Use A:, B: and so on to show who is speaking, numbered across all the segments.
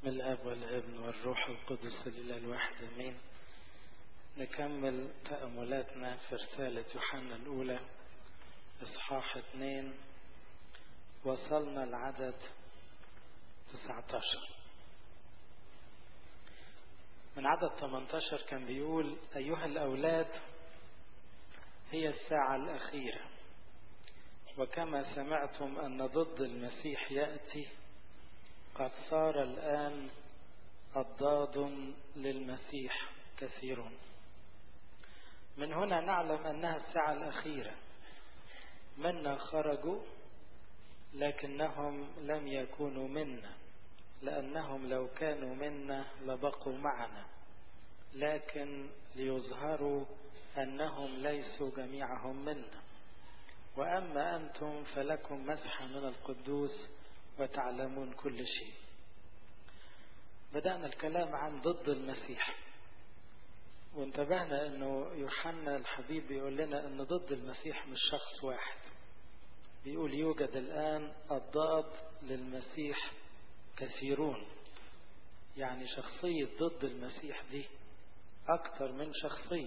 A: من الاب والابن والروح القدس الاله الواحد امين نكمل تأملاتنا في رسالة يوحنا الأولى إصحاح اثنين وصلنا العدد 19 من عدد 18 كان بيقول أيها الأولاد هي الساعة الأخيرة وكما سمعتم أن ضد المسيح يأتي قد صار الآن أضداد للمسيح كثيرون من هنا نعلم أنها الساعة الأخيرة منا خرجوا لكنهم لم يكونوا منا لأنهم لو كانوا منا لبقوا معنا لكن ليظهروا أنهم ليسوا جميعهم منا وأما أنتم فلكم مسحة من القدوس وتعلمون كل شيء بدأنا الكلام عن ضد المسيح وانتبهنا انه يوحنا الحبيب بيقول لنا ان ضد المسيح مش شخص واحد بيقول يوجد الان الضاد للمسيح كثيرون يعني شخصية ضد المسيح دي اكتر من شخصية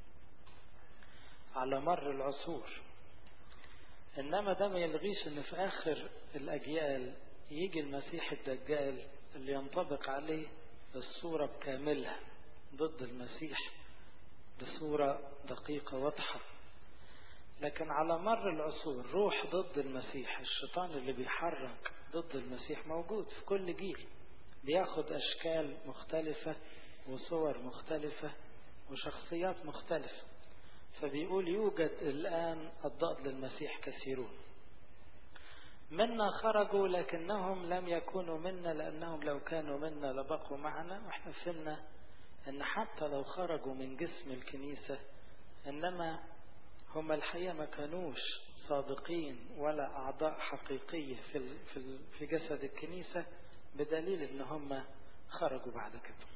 A: على مر العصور انما ده ما يلغيش ان في اخر الاجيال يجي المسيح الدجال اللي ينطبق عليه الصورة بكاملها ضد المسيح بصورة دقيقة واضحة لكن على مر العصور روح ضد المسيح الشيطان اللي بيحرك ضد المسيح موجود في كل جيل بياخد أشكال مختلفة وصور مختلفة وشخصيات مختلفة فبيقول يوجد الآن الضاد للمسيح كثيرون منا خرجوا لكنهم لم يكونوا منا لأنهم لو كانوا منا لبقوا معنا واحنا فهمنا ان حتى لو خرجوا من جسم الكنيسة انما هم الحقيقة ما كانوش صادقين ولا اعضاء حقيقية في في في جسد الكنيسة بدليل ان هم خرجوا بعد كده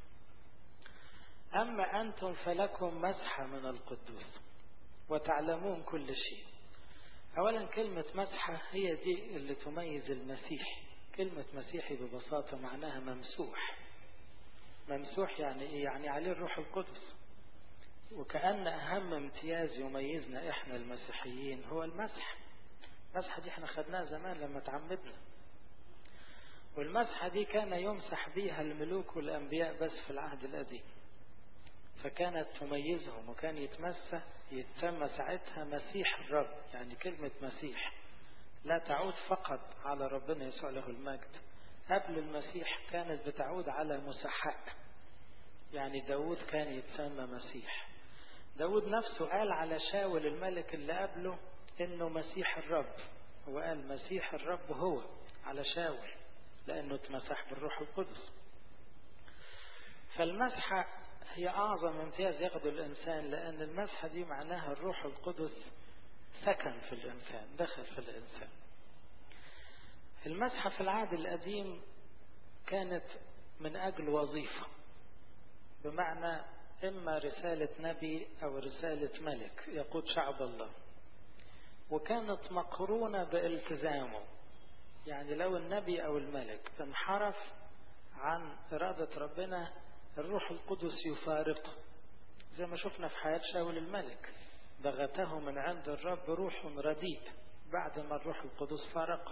A: اما انتم فلكم مسحة من القدوس وتعلمون كل شيء اولا كلمة مسحة هي دي اللي تميز المسيح كلمة مسيحي ببساطة معناها ممسوح ممسوح يعني ايه يعني عليه الروح القدس وكأن أهم امتياز يميزنا إحنا المسيحيين هو المسح المسحة دي احنا خدناها زمان لما تعمدنا والمسحة دي كان يمسح بيها الملوك والأنبياء بس في العهد القديم فكانت تميزهم وكان يتمسى يتسمى ساعتها مسيح الرب يعني كلمة مسيح لا تعود فقط على ربنا يسوع له المجد قبل المسيح كانت بتعود على مسحاء يعني داود كان يتسمى مسيح داود نفسه قال على شاول الملك اللي قبله انه مسيح الرب هو قال مسيح الرب هو على شاول لانه اتمسح بالروح القدس فالمسحة هي اعظم امتياز ياخده الانسان لان المسحة دي معناها الروح القدس سكن في الانسان دخل في الانسان المسحة في العهد القديم كانت من أجل وظيفة بمعنى إما رسالة نبي أو رسالة ملك يقود شعب الله وكانت مقرونة بالتزامه يعني لو النبي أو الملك انحرف عن إرادة ربنا الروح القدس يفارقه زي ما شفنا في حياة شاول الملك بغته من عند الرب روح رديء بعد ما الروح القدس فارقه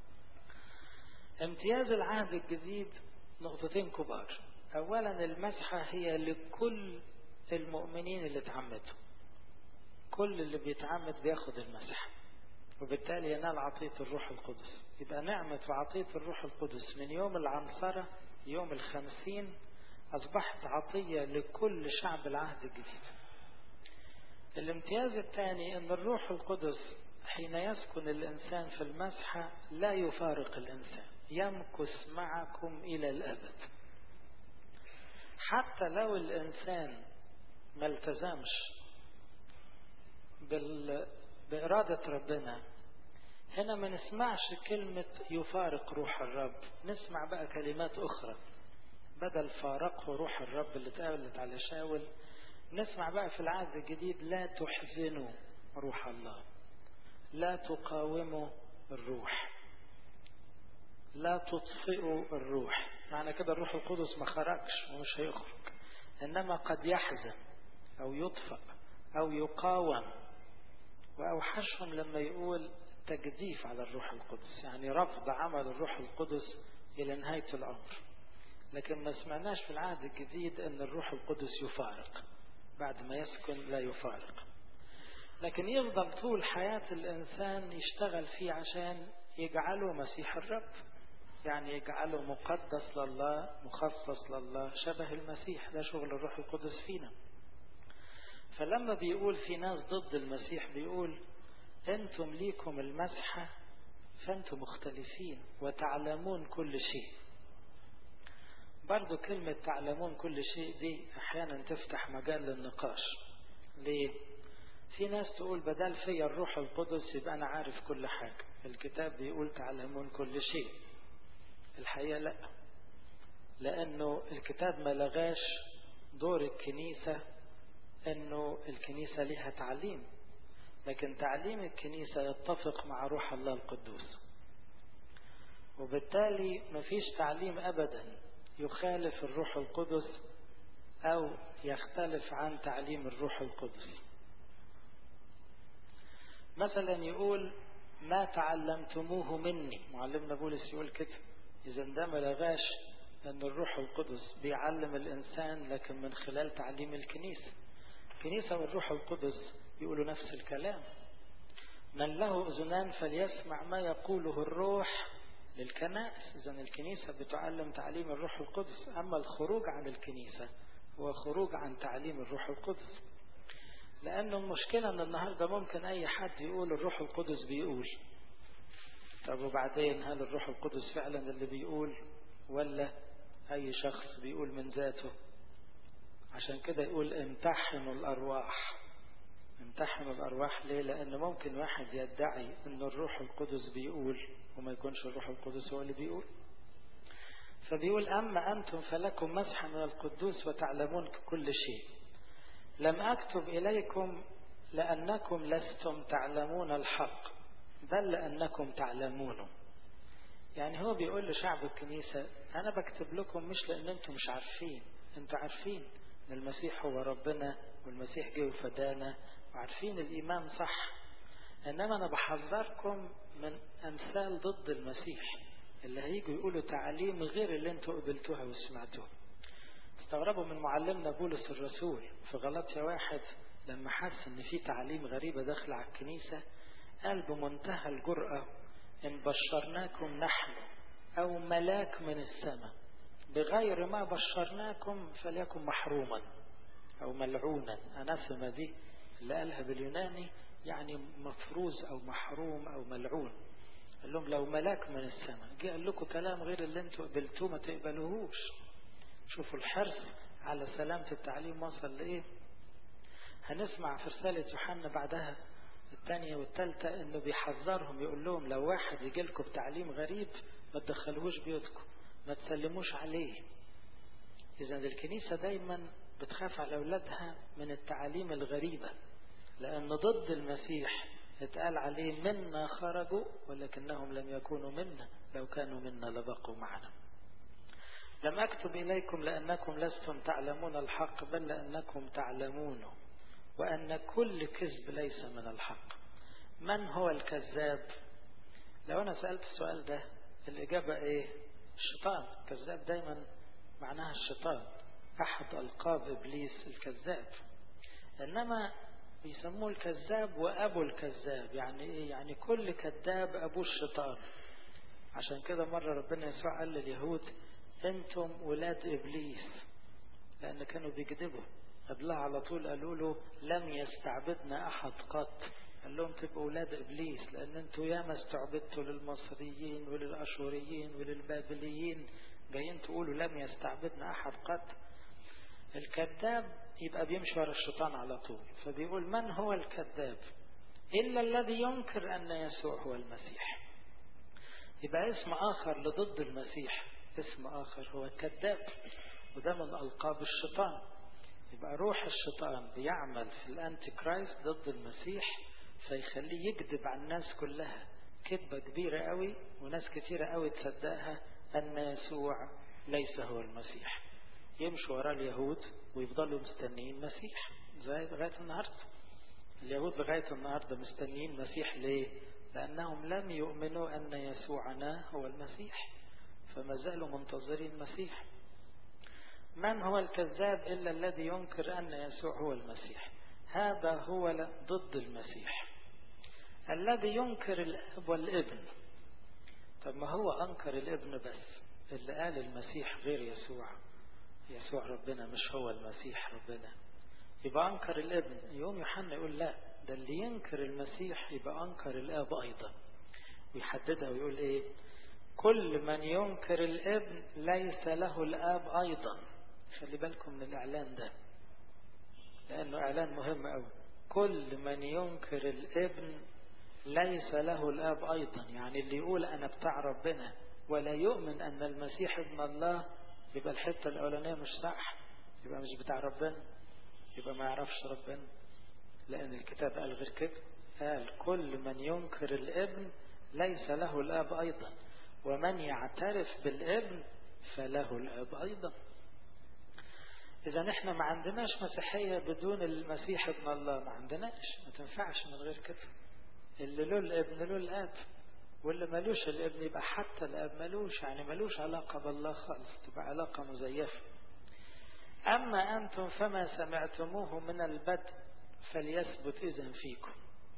A: امتياز العهد الجديد نقطتين كبار اولا المسحة هي لكل المؤمنين اللي اتعمدوا كل اللي بيتعمد بياخد المسحة وبالتالي ينال عطية الروح القدس يبقى نعمة وعطية الروح القدس من يوم العنصرة يوم الخمسين أصبحت عطية لكل شعب العهد الجديد الامتياز الثاني أن الروح القدس حين يسكن الإنسان في المسحة لا يفارق الإنسان يمكث معكم إلى الأبد حتى لو الإنسان ما التزمش بال... بإرادة ربنا هنا ما نسمعش كلمة يفارق روح الرب نسمع بقى كلمات أخرى بدل فارقه روح الرب اللي اتقابلت على شاول نسمع بقى في العهد الجديد لا تحزنوا روح الله لا تقاوموا الروح لا تطفئوا الروح معنى كده الروح القدس ما خرجش ومش هيخرج إنما قد يحزن أو يطفأ أو يقاوم وأوحشهم لما يقول تجديف على الروح القدس يعني رفض عمل الروح القدس إلى نهاية الأمر لكن ما سمعناش في العهد الجديد أن الروح القدس يفارق بعد ما يسكن لا يفارق لكن يفضل طول حياة الإنسان يشتغل فيه عشان يجعله مسيح الرب يعني يجعله مقدس لله مخصص لله شبه المسيح ده شغل الروح القدس فينا فلما بيقول في ناس ضد المسيح بيقول انتم ليكم المسحة فانتم مختلفين وتعلمون كل شيء برضو كلمة تعلمون كل شيء دي احيانا تفتح مجال للنقاش ليه في ناس تقول بدل فيا الروح القدس يبقى انا عارف كل حاجة الكتاب بيقول تعلمون كل شيء الحقيقة لا لانه الكتاب ما لغاش دور الكنيسة انه الكنيسة لها تعليم لكن تعليم الكنيسة يتفق مع روح الله القدوس وبالتالي مفيش تعليم ابدا يخالف الروح القدس او يختلف عن تعليم الروح القدس مثلا يقول ما تعلمتموه مني معلمنا بولس يقول كده اذا ده ما لغاش ان الروح القدس بيعلم الانسان لكن من خلال تعليم الكنيسه الكنيسة والروح القدس يقولوا نفس الكلام من له أذنان فليسمع ما يقوله الروح للكنائس إذا الكنيسة بتعلم تعليم الروح القدس أما الخروج عن الكنيسة هو خروج عن تعليم الروح القدس لأنه المشكلة أن النهاردة ممكن أي حد يقول الروح القدس بيقول طب وبعدين هل الروح القدس فعلا اللي بيقول ولا أي شخص بيقول من ذاته عشان كده يقول امتحنوا الأرواح امتحنوا الأرواح ليه لأن ممكن واحد يدعي أن الروح القدس بيقول وما يكونش الروح القدس هو اللي بيقول فبيقول أما أنتم فلكم مسحة من القدوس وتعلمون كل شيء لم أكتب إليكم لأنكم لستم تعلمون الحق بل لأنكم تعلمونه يعني هو بيقول لشعب الكنيسة أنا بكتب لكم مش لأن أنتم مش عارفين أنتم عارفين ان المسيح هو ربنا والمسيح جه وفدانا وعارفين الايمان صح انما انا بحذركم من امثال ضد المسيح اللي هيجوا يقولوا تعاليم غير اللي انتوا قبلتوها وسمعتوها استغربوا من معلمنا بولس الرسول في غلطية واحد لما حس ان في تعاليم غريبة داخلة على الكنيسة قال بمنتهى الجرأة ان بشرناكم نحن او ملاك من السماء بغير ما بشرناكم فليكن محروما أو ملعونا أناثما دي اللي قالها باليوناني يعني مفروز أو محروم أو ملعون قال لهم لو ملاك من السماء جه قال لكم كلام غير اللي انتوا قبلتوه ما تقبلوهوش شوفوا الحرص على سلامة التعليم وصل لإيه هنسمع في رسالة يوحنا بعدها الثانية والثالثة انه بيحذرهم يقول لهم لو واحد يجي لكم بتعليم غريب ما تدخلوهوش بيوتكم ما تسلموش عليه إذا الكنيسة دايما بتخاف على أولادها من التعاليم الغريبة لأن ضد المسيح اتقال عليه منا خرجوا ولكنهم لم يكونوا منا لو كانوا منا لبقوا معنا لم أكتب إليكم لأنكم لستم تعلمون الحق بل لأنكم تعلمونه وأن كل كذب ليس من الحق من هو الكذاب لو أنا سألت السؤال ده الإجابة إيه الشيطان كذاب دايما معناها الشيطان أحد ألقاب إبليس الكذاب إنما بيسموه الكذاب وأبو الكذاب يعني إيه يعني كل كذاب أبوه الشيطان عشان كده مرة ربنا يسوع قال لليهود أنتم ولاد إبليس لأن كانوا بيكذبوا قبلها على طول قالوا له لم يستعبدنا أحد قط قال لهم تبقوا أولاد إبليس لأن أنتوا ياما استعبدتوا للمصريين وللأشوريين وللبابليين جايين تقولوا لم يستعبدنا أحد قط الكذاب يبقى بيمشي ورا الشيطان على طول فبيقول من هو الكذاب إلا الذي ينكر أن يسوع هو المسيح يبقى اسم آخر لضد المسيح اسم آخر هو الكذاب وده من ألقاب الشيطان يبقى روح الشيطان بيعمل في الأنتي كرايست ضد المسيح فيخليه يكذب على الناس كلها كذبة كبيرة قوي وناس كثيرة قوي تصدقها أن يسوع ليس هو المسيح يمشوا وراء اليهود ويفضلوا مستنيين مسيح زي لغاية النهاردة اليهود لغاية النهاردة مستنيين مسيح ليه لأنهم لم يؤمنوا أن يسوعنا هو المسيح فما زالوا منتظرين المسيح من هو الكذاب إلا الذي ينكر أن يسوع هو المسيح هذا هو ضد المسيح الذي ينكر الأب والابن طب ما هو أنكر الابن بس اللي قال المسيح غير يسوع يسوع ربنا مش هو المسيح ربنا يبقى أنكر الابن يوم يوحنا يقول لا ده اللي ينكر المسيح يبقى أنكر الآب أيضا ويحددها ويقول إيه كل من ينكر الابن ليس له الآب أيضا خلي بالكم من الإعلان ده لأنه إعلان مهم أوي كل من ينكر الابن ليس له الآب أيضا يعني اللي يقول أنا بتاع ربنا ولا يؤمن أن المسيح ابن الله يبقى الحتة الأولانية مش صح يبقى مش بتاع ربنا يبقى ما يعرفش ربنا لأن الكتاب قال غير كده قال كل من ينكر الابن ليس له الآب أيضا ومن يعترف بالابن فله الآب أيضا إذا احنا ما عندناش مسيحية بدون المسيح ابن الله ما عندناش ما تنفعش من غير كده اللي له الابن له الآب واللي ملوش الابن يبقى حتى الآب ملوش يعني ملوش علاقة بالله خالص تبقى علاقة مزيفة أما أنتم فما سمعتموه من البدء فليثبت إذن فيكم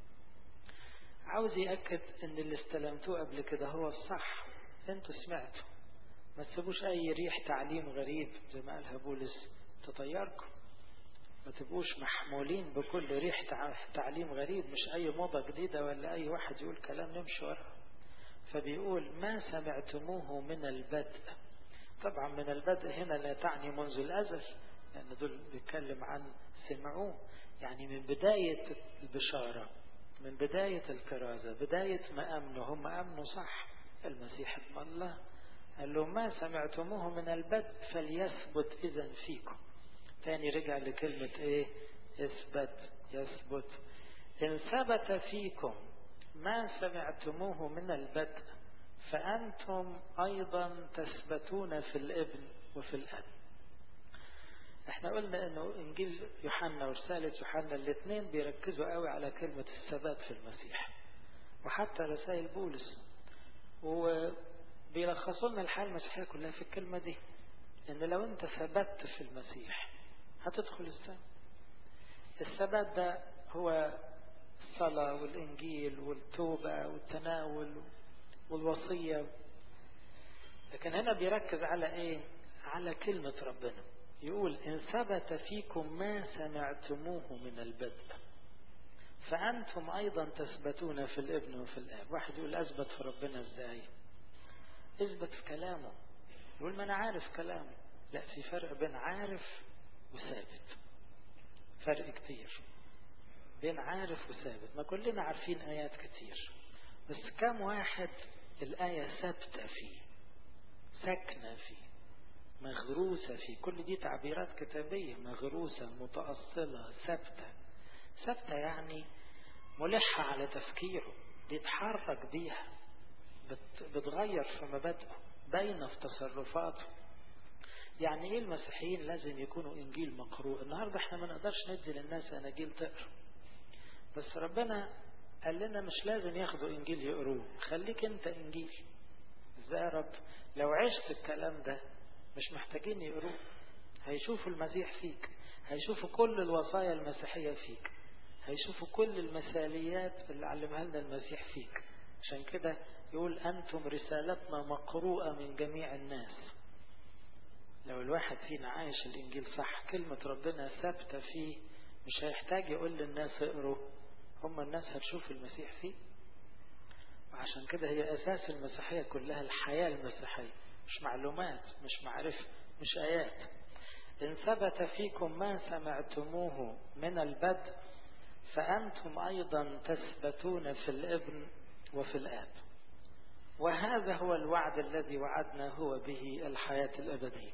A: عاوز يأكد أن اللي استلمتوه قبل كده هو الصح أنتوا سمعتوا ما تسيبوش أي ريح تعليم غريب زي ما قالها بولس تطيركم ما تبقوش محمولين بكل ريح تعليم غريب مش أي موضة جديدة ولا أي واحد يقول كلام نمشي وراه فبيقول ما سمعتموه من البدء طبعا من البدء هنا لا تعني منذ الأزل لأن دول بيتكلم عن سمعوه يعني من بداية البشارة من بداية الكرازة بداية ما أمنوا هم أمنوا صح المسيح ابن الله قال له ما سمعتموه من البدء فليثبت إذا فيكم تاني رجع لكلمة ايه اثبت يثبت إن ثبت فيكم ما سمعتموه من البدء فأنتم أيضا تثبتون في الابن وفي الأب احنا قلنا انه انجيل يوحنا ورسالة يوحنا الاثنين بيركزوا قوي على كلمة الثبات في المسيح وحتى رسائل بولس وبيلخصوا لنا الحياة المسيحية كلها في الكلمة دي ان لو انت ثبت في المسيح هتدخل السماء الثبات ده هو الصلاة والإنجيل والتوبة والتناول والوصية لكن هنا بيركز على إيه على كلمة ربنا يقول إن ثبت فيكم ما سمعتموه من البدء فأنتم أيضا تثبتون في الابن وفي الآب واحد يقول أثبت في ربنا إزاي اثبت في كلامه يقول ما أنا عارف كلامه لا في فرق بين عارف وثابت فرق كتير بين عارف وثابت ما كلنا عارفين آيات كتير بس كم واحد الآية ثابتة فيه ساكنة فيه مغروسة فيه كل دي تعبيرات كتابية مغروسة متأصلة ثابتة ثابتة يعني ملحة على تفكيره بيتحرك بيها بتغير في مبادئه باينة في تصرفاته يعني ايه المسيحيين لازم يكونوا انجيل مقروء النهاردة احنا ما نقدرش ندي للناس اناجيل تقرا بس ربنا قال لنا مش لازم ياخدوا انجيل يقروه خليك انت انجيل ازاي يا رب لو عشت الكلام ده مش محتاجين يقروه هيشوفوا المسيح فيك هيشوفوا كل الوصايا المسيحية فيك هيشوفوا كل المثاليات اللي علمها لنا المسيح فيك عشان كده يقول أنتم رسالتنا مقروءة من جميع الناس لو الواحد فينا عايش الإنجيل صح كلمة ربنا ثابتة فيه مش هيحتاج يقول للناس اقروا هم الناس هتشوف المسيح فيه وعشان كده هي أساس المسيحية كلها الحياة المسيحية مش معلومات مش معرفة مش آيات إن ثبت فيكم ما سمعتموه من البدء فأنتم أيضا تثبتون في الابن وفي الآب وهذا هو الوعد الذي وعدنا هو به الحياة الأبدية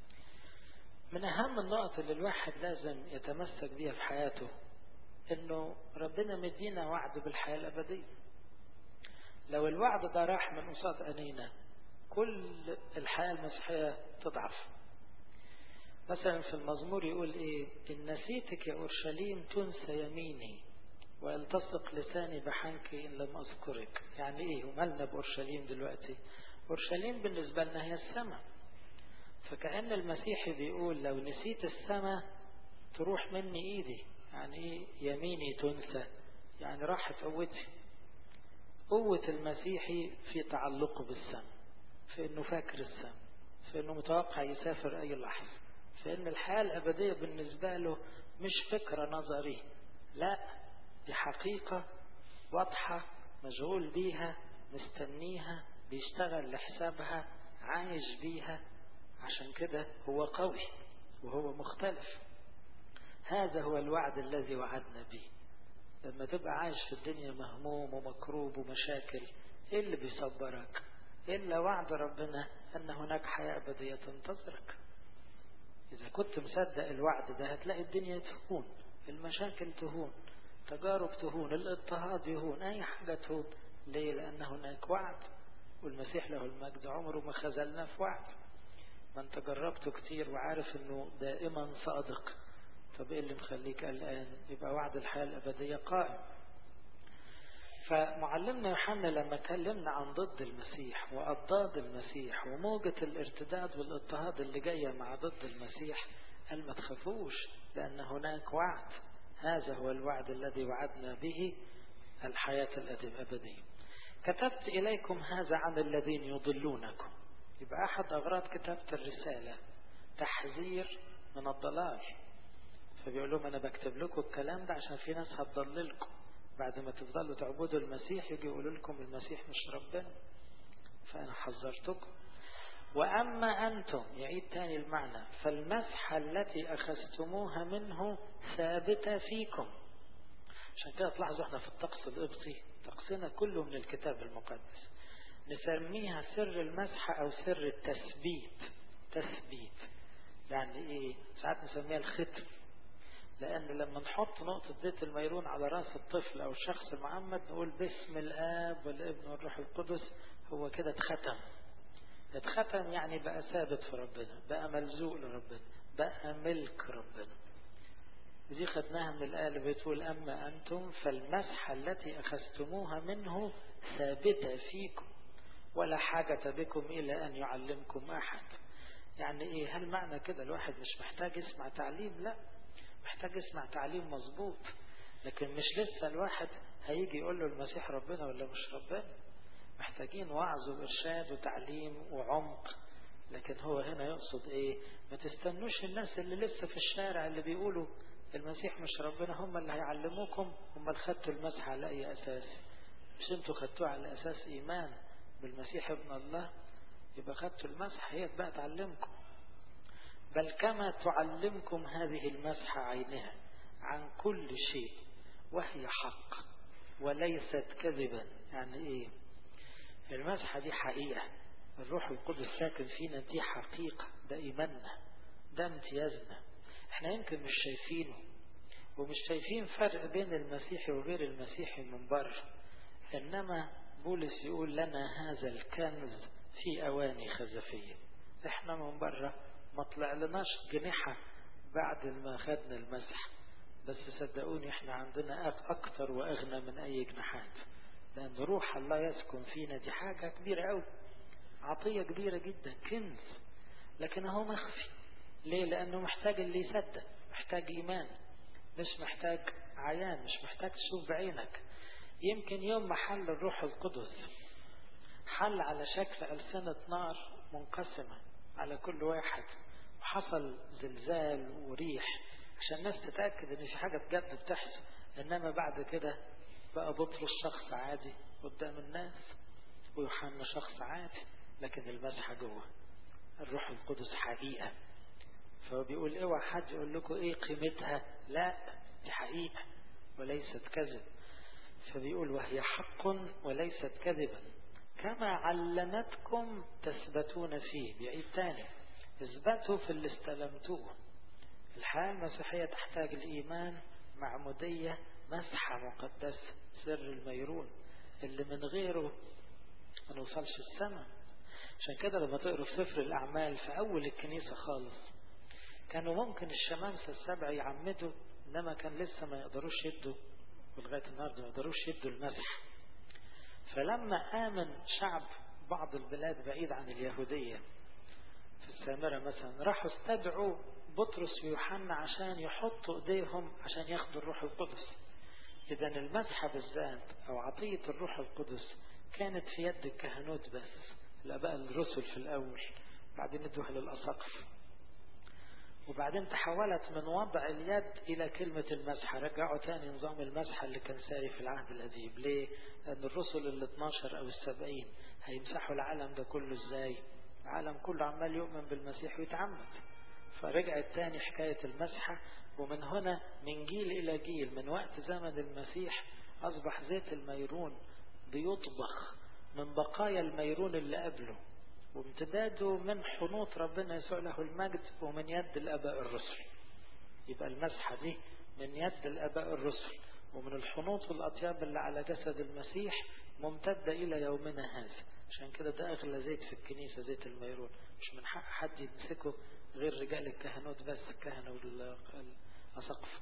A: من أهم النقط اللي الواحد لازم يتمسك بيها في حياته إنه ربنا مدينا وعد بالحياة الأبدية لو الوعد ده راح من قصاد عينينا كل الحياة المسيحية تضعف مثلا في المزمور يقول ايه ان نسيتك يا اورشليم تنسى يميني والتصق لساني بحنك ان لم اذكرك يعني ايه ومالنا باورشليم دلوقتي اورشليم بالنسبه لنا هي السماء فكأن المسيحي بيقول لو نسيت السماء تروح مني ايدي يعني ايه يميني تنسى يعني راحت قوتي قوة المسيحي في تعلقه بالسماء في انه فاكر السماء في انه متوقع يسافر اي لحظة في ان الحياة الابدية بالنسبة له مش فكرة نظرية لا دي حقيقة واضحة مشغول بيها مستنيها بيشتغل لحسابها عايش بيها عشان كده هو قوي وهو مختلف هذا هو الوعد الذي وعدنا به لما تبقى عايش في الدنيا مهموم ومكروب ومشاكل ايه اللي بيصبرك الا وعد ربنا ان هناك حياة ابدية تنتظرك اذا كنت مصدق الوعد ده هتلاقي الدنيا تهون المشاكل تهون تجارب تهون الاضطهاد يهون اي حاجة تهون ليه لان هناك وعد والمسيح له المجد عمره ما خذلنا في وعد ما انت جربته كتير وعارف انه دائما صادق طب ايه اللي مخليك قلقان يبقى وعد الحياة الابدية قائم فمعلمنا يوحنا لما كلمنا عن ضد المسيح وأضداد المسيح وموجة الارتداد والاضطهاد اللي جاية مع ضد المسيح قال ما تخافوش لأن هناك وعد هذا هو الوعد الذي وعدنا به الحياة الأبدية كتبت إليكم هذا عن الذين يضلونكم يبقى أحد أغراض كتابة الرسالة تحذير من الضلال فبيقول لهم أنا بكتب لكم الكلام ده عشان في ناس هتضللكم بعد ما تفضلوا تعبدوا المسيح يجي يقولوا لكم المسيح مش ربنا فأنا حذرتكم وأما أنتم يعيد تاني المعنى فالمسحة التي أخذتموها منه ثابتة فيكم عشان كده تلاحظوا احنا في الطقس القبطي طقسنا كله من الكتاب المقدس نسميها سر المسحة أو سر التثبيت تثبيت يعني إيه ساعات نسميها الختم لأن لما نحط نقطة زيت الميرون على رأس الطفل أو الشخص المعمد نقول باسم الآب والابن والروح القدس هو كده اتختم اتختم يعني بقى ثابت في ربنا بقى ملزوق لربنا بقى ملك ربنا دي خدناها من الآية اللي بتقول أما أنتم فالمسحة التي أخذتموها منه ثابتة فيكم ولا حاجة بكم إلى أن يعلمكم أحد يعني إيه هل معنى كده الواحد مش محتاج يسمع تعليم لا محتاج يسمع تعليم مظبوط لكن مش لسه الواحد هيجي يقول له المسيح ربنا ولا مش ربنا محتاجين وعظ وإرشاد وتعليم وعمق لكن هو هنا يقصد ايه ما تستنوش الناس اللي لسه في الشارع اللي بيقولوا المسيح مش ربنا هم اللي هيعلموكم هم اللي خدتوا المسح على اي اساس مش انتوا خدتوه على اساس ايمان بالمسيح ابن الله يبقى خدتوا المسح هي بقى تعلمكم بل كما تعلمكم هذه المسحة عينها عن كل شيء وهي حق وليست كذبا يعني ايه المسحة دي حقيقة الروح القدس ساكن فينا دي حقيقة ده إيماننا ده امتيازنا احنا يمكن مش شايفينه ومش شايفين فرق بين المسيحي وغير المسيحي من بره إنما بولس يقول لنا هذا الكنز في أواني خزفية احنا من بره ما طلع لناش جنيحة بعد ما خدنا المسح بس صدقوني احنا عندنا أكتر وأغنى من أي جناحات لأن روح الله يسكن فينا دي حاجة كبيرة أوي عطية كبيرة جدا كنز لكن هو مخفي ليه لأنه محتاج اللي يصدق محتاج إيمان مش محتاج عيان مش محتاج تشوف بعينك يمكن يوم ما حل الروح القدس حل على شكل ألسنة نار منقسمة على كل واحد وحصل زلزال وريح عشان الناس تتأكد ان في حاجة بجد بتحصل انما بعد كده بقى بطرس شخص عادي قدام الناس ويوحنا شخص عادي لكن المسحة جوه الروح القدس حقيقة فهو بيقول اوعى حد يقول لكم ايه قيمتها لا دي حقيقة وليست كذب فبيقول وهي حق وليست كذبا كما علمتكم تثبتون فيه بيعيد تاني اثبتوا في اللي استلمتوه الحياة المسيحية تحتاج الإيمان معمودية مسحة مقدسة سر الميرون اللي من غيره ما نوصلش السماء عشان كده لما تقروا في سفر الأعمال في أول الكنيسة خالص كانوا ممكن الشمامسة السبع يعمدوا إنما كان لسه ما يقدروش يدوا ولغاية النهاردة ما يقدروش يدوا المسح فلما آمن شعب بعض البلاد بعيد عن اليهودية في السامرة مثلا راحوا استدعوا بطرس ويوحنا عشان يحطوا ايديهم عشان ياخدوا الروح القدس اذا المسحة بالذات او عطية الروح القدس كانت في يد الكهنوت بس الاباء الرسل في الاول بعدين ادوها للاساقف وبعدين تحولت من وضع اليد الى كلمة المسحة رجعوا تاني نظام المسحة اللي كان ساري في العهد القديم ليه لان الرسل ال 12 او السبعين هيمسحوا العالم ده كله ازاي العالم كله عمال يؤمن بالمسيح ويتعمد فرجعت تاني حكاية المسحة ومن هنا من جيل إلى جيل من وقت زمن المسيح أصبح زيت الميرون بيطبخ من بقايا الميرون اللي قبله وامتداده من حنوط ربنا يسوع له المجد ومن يد الآباء الرسل يبقى المسحة دي من يد الآباء الرسل ومن الحنوط والأطياب اللي على جسد المسيح ممتدة إلى يومنا هذا عشان كده ده أغلى زيت في الكنيسة زيت الميرون مش من حق حد يمسكه غير رجال الكهنوت بس الكهنة والأسقف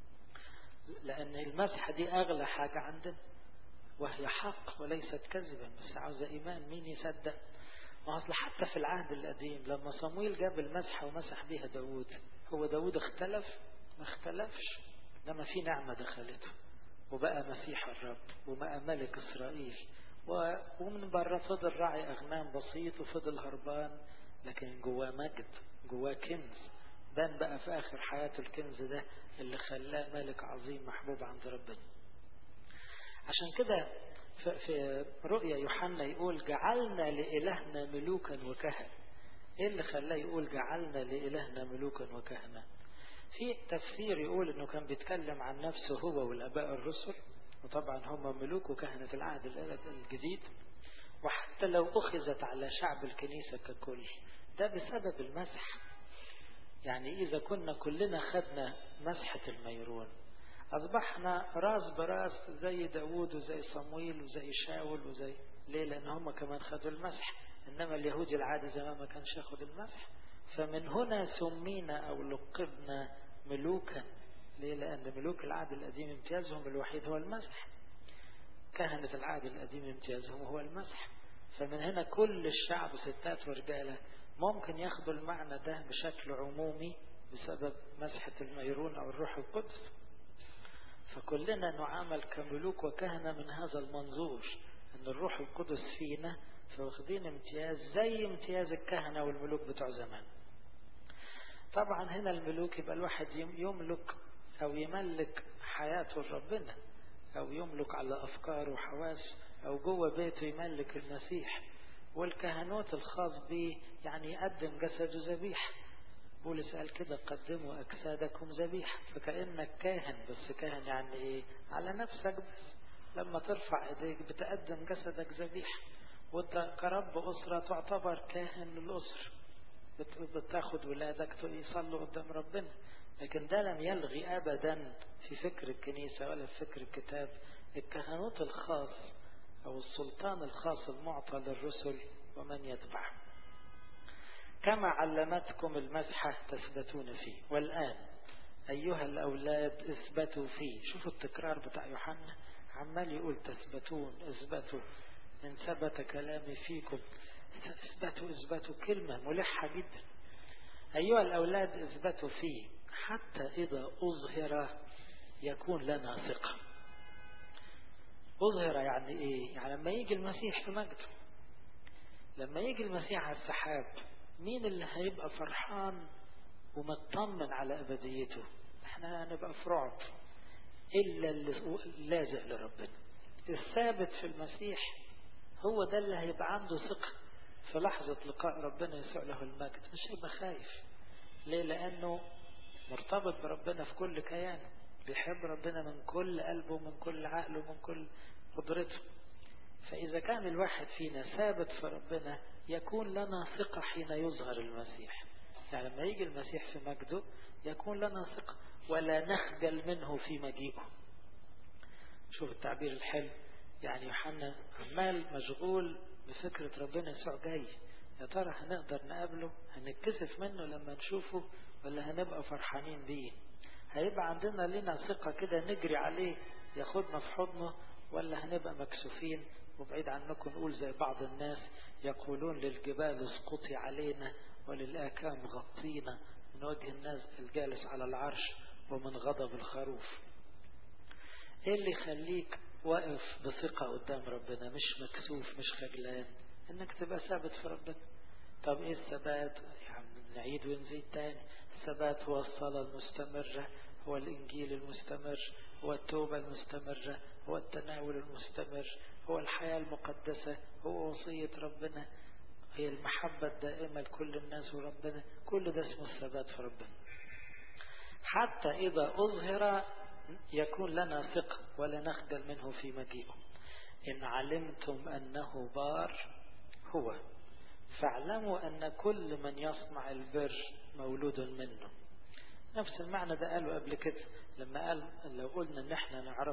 A: لأن المسحة دي أغلى حاجة عندنا وهي حق وليست كذبا بس عاوزة إيمان مين يصدق ما أصل حتى في العهد القديم لما صمويل جاب المسحة ومسح بيها داود هو داود اختلف ما اختلفش لما في نعمة دخلته وبقى مسيح الرب وبقى ملك إسرائيل ومن بره فضل راعي أغنام بسيط وفضل هربان لكن جواه مجد جواه كنز بان بقى في آخر حياته الكنز ده اللي خلاه ملك عظيم محبوب عند ربنا عشان كده في رؤيا يوحنا يقول جعلنا لإلهنا ملوكا وكهنة ايه اللي خلاه يقول جعلنا لإلهنا ملوكا وكهنة في تفسير يقول انه كان بيتكلم عن نفسه هو والاباء الرسل وطبعا هم ملوك وكهنة في العهد الجديد وحتى لو أخذت على شعب الكنيسة ككل ده بسبب المسح يعني إذا كنا كلنا خدنا مسحة الميرون أصبحنا راس براس زي داود وزي صمويل وزي شاول وزي ليه لأن هم كمان خدوا المسح إنما اليهودي العادي زمان ما كانش ياخد المسح فمن هنا سمينا أو لقبنا ملوكا ليه لأن ملوك العهد القديم امتيازهم الوحيد هو المسح كهنة العهد القديم امتيازهم هو المسح فمن هنا كل الشعب ستات ورجالة ممكن ياخدوا المعنى ده بشكل عمومي بسبب مسحة الميرون أو الروح القدس فكلنا نعامل كملوك وكهنة من هذا المنظور أن الروح القدس فينا فواخدين امتياز زي امتياز الكهنة والملوك بتوع زمان طبعا هنا الملوك يبقى الواحد يملك أو يملك حياته لربنا أو يملك على أفكاره وحواسه أو جوه بيته يملك المسيح والكهنوت الخاص به يعني يقدم جسده ذبيحة بولس قال كده قدموا أجسادكم ذبيحة فكأنك كاهن بس كاهن يعني إيه على نفسك بس لما ترفع إيديك بتقدم جسدك ذبيحة وانت كرب أسرة تعتبر كاهن للأسر بتاخد ولادك يصلوا قدام ربنا لكن ده لم يلغي أبدا في فكر الكنيسة ولا في فكر الكتاب الكهنوت الخاص أو السلطان الخاص المعطى للرسل ومن يتبع كما علمتكم المسحة تثبتون فيه والآن أيها الأولاد اثبتوا فيه شوفوا التكرار بتاع يوحنا عمال يقول تثبتون اثبتوا إن ثبت كلامي فيكم اثبتوا اثبتوا كلمة ملحة جدا أيها الأولاد اثبتوا فيه حتى إذا أظهر يكون لنا ثقة أظهر يعني إيه؟ يعني لما يجي المسيح في مجده لما يجي المسيح على السحاب مين اللي هيبقى فرحان ومطمن على أبديته احنا هنبقى في رعب إلا اللي لازق لربنا الثابت في المسيح هو ده اللي هيبقى عنده ثقة في لحظة لقاء ربنا يسوع له المجد مش هيبقى خايف ليه لأنه مرتبط بربنا في كل كيانه بيحب ربنا من كل قلبه ومن كل عقله ومن كل قدرته فإذا كان الواحد فينا ثابت في ربنا يكون لنا ثقة حين يظهر المسيح يعني لما يجي المسيح في مجده يكون لنا ثقة ولا نخجل منه في مجيئه شوف التعبير الحلو يعني يوحنا عمال مشغول بفكرة ربنا يسوع جاي يا ترى هنقدر نقابله هنتكسف منه لما نشوفه ولا هنبقى فرحانين بيه هيبقى عندنا لنا ثقة كده نجري عليه ياخدنا في حضنه ولا هنبقى مكسوفين وبعيد عنكم نقول زي بعض الناس يقولون للجبال اسقطي علينا وللآكام غطينا من وجه الناس الجالس على العرش ومن غضب الخروف ايه اللي يخليك واقف بثقة قدام ربنا مش مكسوف مش خجلان انك تبقى ثابت في ربنا طب ايه الثبات يعني نعيد ونزيد تاني الثبات هو الصلاة المستمرة هو الإنجيل المستمر هو التوبة المستمرة هو التناول المستمر هو الحياة المقدسة هو وصية ربنا هي المحبة الدائمة لكل الناس وربنا كل ده اسمه الثبات في ربنا حتى إذا أظهر يكون لنا ثقة ولا نخجل منه في مجيئه إن علمتم أنه بار هو فاعلموا أن كل من يصنع البر مولود منه نفس المعنى ده قاله قبل كده لما قال لو قلنا ان احنا نعرف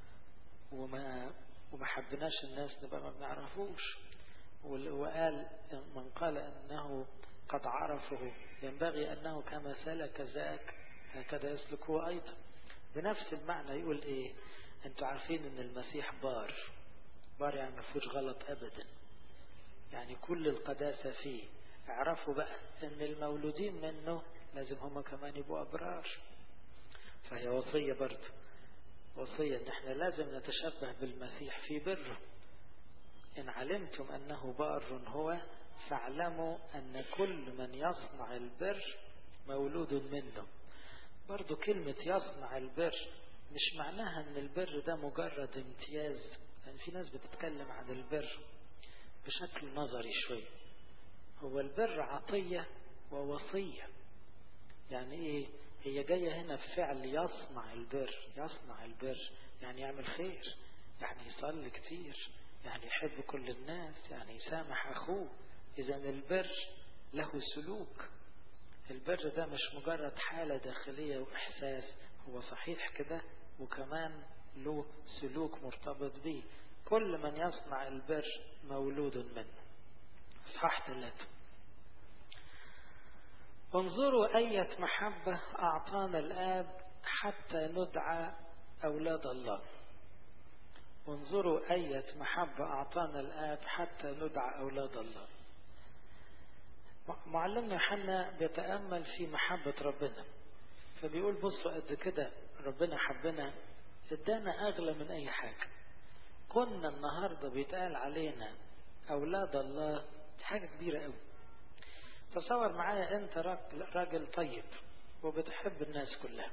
A: وما وما حبناش الناس نبقى ما بنعرفوش وقال من قال انه قد عرفه ينبغي انه كما سلك ذاك هكذا يسلك هو ايضا بنفس المعنى يقول ايه انتوا عارفين ان المسيح بار بار يعني ما فيهوش غلط ابدا يعني كل القداسة فيه اعرفوا بقى ان المولودين منه لازم هما كمان يبقوا أبرار فهي وصية برضه وصية ان احنا لازم نتشبه بالمسيح في بره ان علمتم انه بار هو فاعلموا ان كل من يصنع البر مولود منه برضه كلمة يصنع البر مش معناها ان البر ده مجرد امتياز لان يعني في ناس بتتكلم عن البر بشكل نظري شوي هو البر عطية ووصية يعني ايه هي جاية هنا بفعل يصنع البر يصنع البر يعني يعمل خير يعني يصلي كتير يعني يحب كل الناس يعني يسامح أخوه إذا البر له سلوك البر ده مش مجرد حالة داخلية وإحساس هو صحيح كده وكمان له سلوك مرتبط به كل من يصنع البر مولود منه اصحاح ثلاثة انظروا أية محبة أعطانا الآب حتى ندعى أولاد الله انظروا أية محبة أعطانا الآب حتى ندعى أولاد الله معلمنا يوحنا بيتأمل في محبة ربنا فبيقول بصوا قد كده ربنا حبنا ادانا أغلى من أي حاجة كنا النهاردة بيتقال علينا أولاد الله دي حاجة كبيرة قوي تصور معايا أنت راجل طيب وبتحب الناس كلها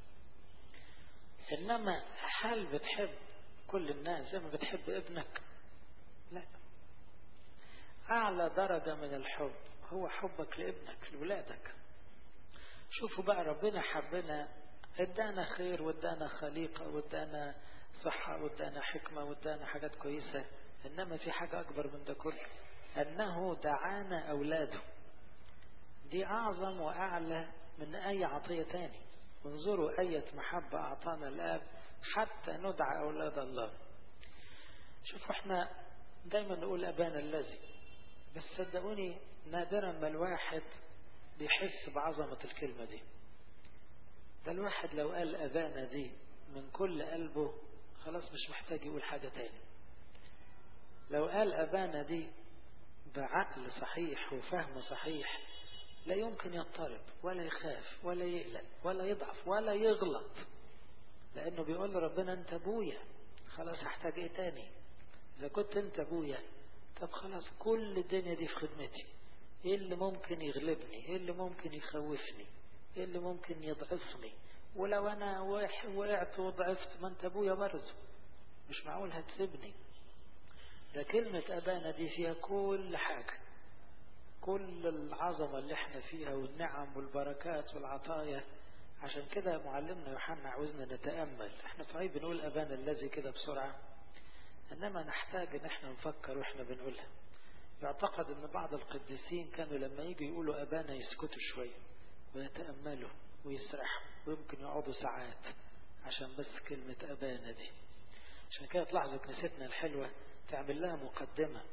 A: إنما هل بتحب كل الناس زي ما بتحب ابنك لا أعلى درجة من الحب هو حبك لابنك لولادك شوفوا بقى ربنا حبنا ادانا خير وادانا خليقة وادانا صحة وادانا حكمة وادانا حاجات كويسة انما في حاجة اكبر من ده كله انه دعانا اولاده دي اعظم واعلى من اي عطية تاني انظروا اية محبة اعطانا الاب حتى ندعى اولاد الله شوفوا احنا دايما نقول ابانا الذي بس صدقوني نادرا ما الواحد بيحس بعظمة الكلمة دي ده الواحد لو قال أبانا دي من كل قلبه خلاص مش محتاج يقول حاجة تاني لو قال أبانا دي بعقل صحيح وفهم صحيح لا يمكن يضطرب ولا يخاف ولا يقلق ولا يضعف ولا يغلط لأنه بيقول لربنا أنت أبويا خلاص هحتاج إيه تاني إذا كنت أنت أبويا طب خلاص كل الدنيا دي في خدمتي ايه اللي ممكن يغلبني ايه اللي ممكن يخوفني ايه اللي ممكن يضعفني ولو انا وقعت وضعفت ما انت ابويا برضه مش معقول هتسيبني ده كلمة أبانا دي فيها كل حاجة كل العظمة اللي احنا فيها والنعم والبركات والعطايا عشان كده معلمنا يوحنا عاوزنا نتأمل احنا صحيح بنقول أبانا الذي كده بسرعة إنما نحتاج إن احنا نفكر واحنا بنقولها يعتقد ان بعض القديسين كانوا لما يجوا يقولوا ابانا يسكتوا شوية ويتأملوا ويسرحوا ويمكن يقعدوا ساعات عشان بس كلمة ابانا دي عشان كده تلاحظوا كنيستنا الحلوة تعمل لها مقدمة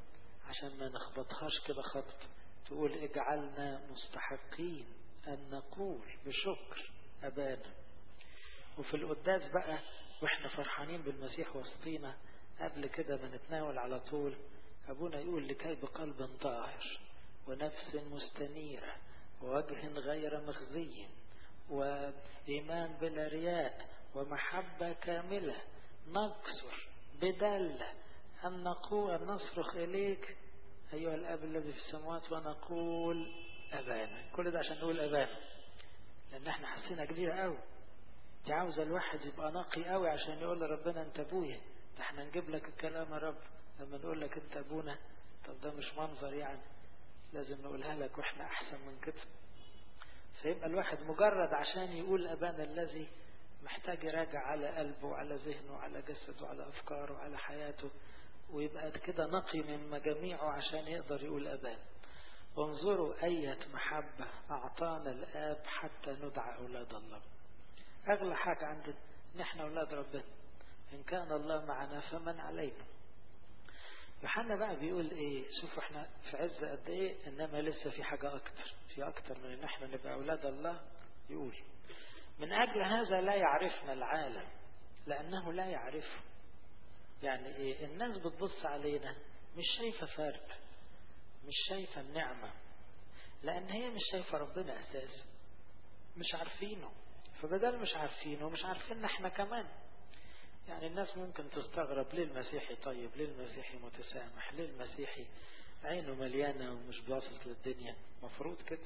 A: عشان ما نخبطهاش كده خبط تقول اجعلنا مستحقين أن نقول بشكر أبانا وفي القداس بقى واحنا فرحانين بالمسيح وسطينا قبل كده ما نتناول على طول أبونا يقول لكي بقلب طاهر ونفس مستنيرة ووجه غير مخزي وإيمان بلا رياء ومحبة كاملة نكسر بدلة أن نقول أن نصرخ إليك أيها الأب الذي في السماوات ونقول أبانا كل ده عشان نقول أبانا لأن احنا حسينا كبيرة قوي دي عاوزة الواحد يبقى نقي قوي عشان يقول لربنا أنت أبويا ده احنا نجيب لك الكلام يا رب لما نقول لك أنت أبونا طب ده مش منظر يعني لازم نقولها لك واحنا أحسن من كده فيبقى الواحد مجرد عشان يقول أبانا الذي محتاج يراجع على قلبه وعلى ذهنه وعلى جسده وعلى أفكاره وعلى حياته ويبقى كده نقي من مجاميعه عشان يقدر يقول أبان وانظروا أية محبة أعطانا الآب حتى ندعى أولاد الله أغلى حاجة عندنا نحن أولاد ربنا إن كان الله معنا فمن علينا يوحنا بقى بيقول ايه شوفوا احنا في عز قد ايه انما لسه في حاجة اكتر في اكتر من ان احنا نبقى اولاد الله يقول من اجل هذا لا يعرفنا العالم لانه لا يعرفه يعني ايه الناس بتبص علينا مش شايفة فرق مش شايفة النعمة لان هي مش شايفة ربنا اساسا مش عارفينه فبدل مش عارفينه مش عارفين احنا كمان يعني الناس ممكن تستغرب ليه المسيحي طيب ليه المسيحي متسامح ليه المسيحي عينه مليانة ومش باصص للدنيا مفروض كده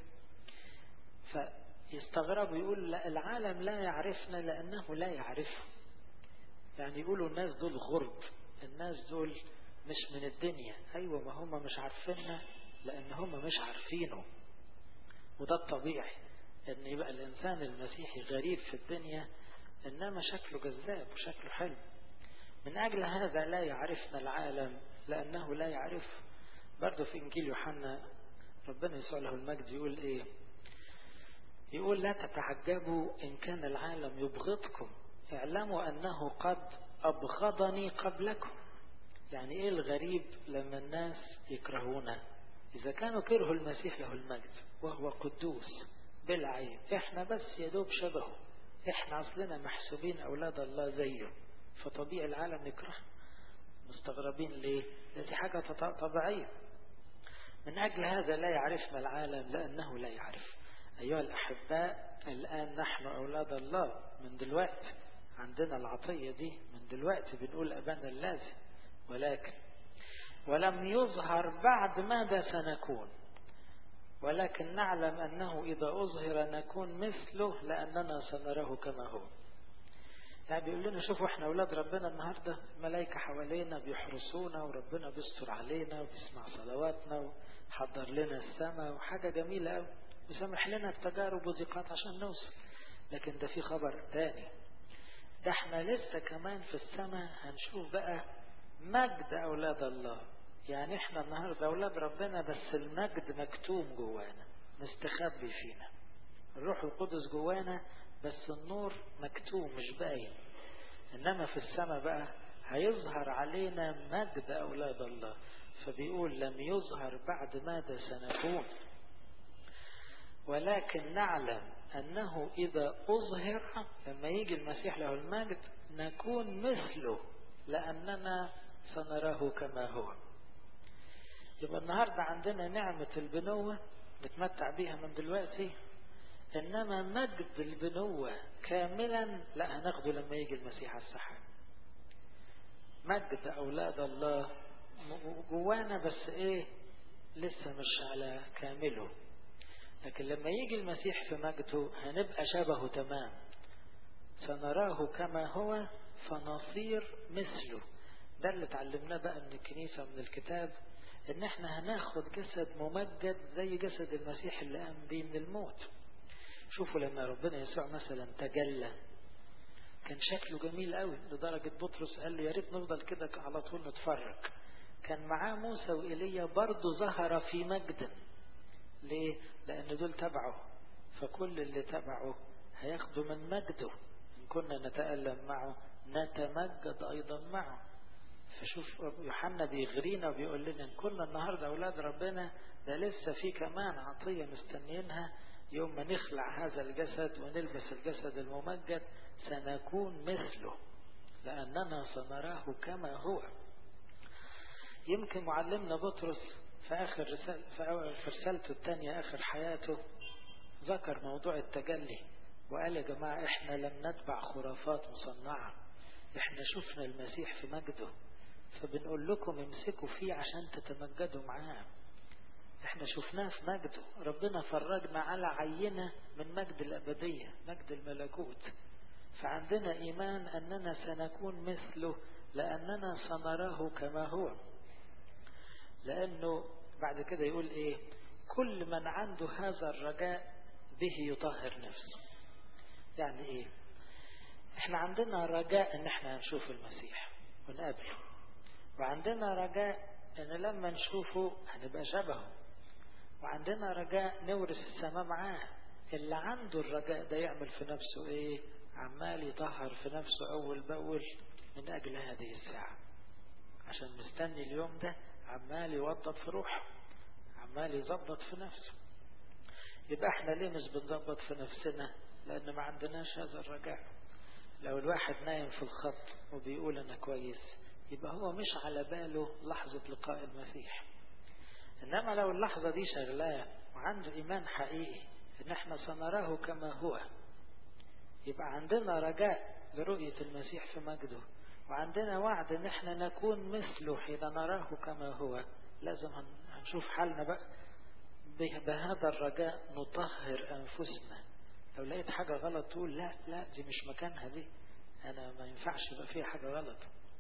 A: فيستغرب يقول لا العالم لا يعرفنا لأنه لا يعرفه يعني يقولوا الناس دول غرب الناس دول مش من الدنيا أيوة ما هم مش عارفيننا لأن هم مش عارفينه وده الطبيعي ان يبقى الإنسان المسيحي غريب في الدنيا إنما شكله جذاب وشكله حلو من أجل هذا لا يعرفنا العالم لأنه لا يعرف برضه في إنجيل يوحنا ربنا يسوع له المجد يقول إيه يقول لا تتعجبوا إن كان العالم يبغضكم اعلموا أنه قد أبغضني قبلكم يعني إيه الغريب لما الناس يكرهونا إذا كانوا كرهوا المسيح له المجد وهو قدوس بالعين إحنا بس يدوب شبهه احنا اصلنا محسوبين اولاد الله زيه فطبيعي العالم يكره مستغربين ليه دي حاجة طبيعية من اجل هذا لا يعرفنا العالم لانه لا يعرف ايها الاحباء الان نحن اولاد الله من دلوقتي عندنا العطية دي من دلوقتي بنقول ابانا اللازم ولكن ولم يظهر بعد ماذا سنكون ولكن نعلم أنه إذا أظهر نكون مثله لأننا سنراه كما هو يعني بيقول لنا شوفوا احنا أولاد ربنا النهاردة الملائكة حوالينا بيحرسونا وربنا بيستر علينا وبيسمع صلواتنا وحضر لنا السماء وحاجة جميلة قوي وسمح لنا التجارب وضيقات عشان نوصل لكن ده في خبر تاني ده احنا لسه كمان في السماء هنشوف بقى مجد أولاد الله يعني احنا النهاردة أولاد ربنا بس المجد مكتوم جوانا مستخبي فينا الروح القدس جوانا بس النور مكتوم مش باين إنما في السماء بقى هيظهر علينا مجد أولاد الله فبيقول لم يظهر بعد ماذا سنكون ولكن نعلم أنه إذا أظهر لما يجي المسيح له المجد نكون مثله لأننا سنراه كما هو يبقى النهاردة عندنا نعمة البنوة نتمتع بيها من دلوقتي إنما مجد البنوة كاملا لا هناخده لما يجي المسيح على السحاب مجد أولاد الله جوانا بس إيه لسه مش على كامله لكن لما يجي المسيح في مجده هنبقى شبهه تمام سنراه كما هو فنصير مثله ده اللي اتعلمناه بقى من الكنيسة من الكتاب ان احنا هناخد جسد ممجد زي جسد المسيح اللي قام بيه من الموت شوفوا لما ربنا يسوع مثلا تجلى كان شكله جميل قوي لدرجة بطرس قال له يا ريت نفضل كده على طول نتفرج كان معاه موسى وإيليا برضه ظهر في مجد ليه؟ لأن دول تبعه فكل اللي تبعه هياخدوا من مجده إن كنا نتألم معه نتمجد أيضا معه فشوف يوحنا بيغرينا وبيقول لنا ان كنا النهارده اولاد ربنا ده لسه في كمان عطيه مستنيينها يوم ما نخلع هذا الجسد ونلبس الجسد الممجد سنكون مثله لاننا سنراه كما هو يمكن معلمنا بطرس في اخر رسالة في رسالته الثانيه اخر حياته ذكر موضوع التجلي وقال يا جماعه احنا لم نتبع خرافات مصنعه احنا شفنا المسيح في مجده فبنقول لكم امسكوا فيه عشان تتمجدوا معاه احنا شفناه في مجده ربنا فرجنا على عينة من مجد الأبدية مجد الملكوت فعندنا إيمان أننا سنكون مثله لأننا سنراه كما هو لأنه بعد كده يقول إيه كل من عنده هذا الرجاء به يطهر نفسه يعني إيه احنا عندنا رجاء ان احنا هنشوف المسيح ونقابله وعندنا رجاء ان لما نشوفه هنبقى شبهه وعندنا رجاء نورث السماء معاه اللي عنده الرجاء ده يعمل في نفسه ايه عمال يطهر في نفسه اول باول من اجل هذه الساعة عشان مستني اليوم ده عمال يوضب في روحه عمال يظبط في نفسه يبقى احنا ليه مش بنظبط في نفسنا لان ما عندناش هذا الرجاء لو الواحد نايم في الخط وبيقول انا كويس يبقى هو مش على باله لحظة لقاء المسيح انما لو اللحظة دي شغلاه وعنده ايمان حقيقي ان احنا سنراه كما هو يبقى عندنا رجاء لرؤية المسيح في مجده وعندنا وعد ان احنا نكون مثله حين نراه كما هو لازم هنشوف حالنا بقى بهذا الرجاء نطهر انفسنا لو لقيت حاجة غلط تقول لا لا دي مش مكانها دي أنا ما ينفعش يبقى فيها حاجة غلط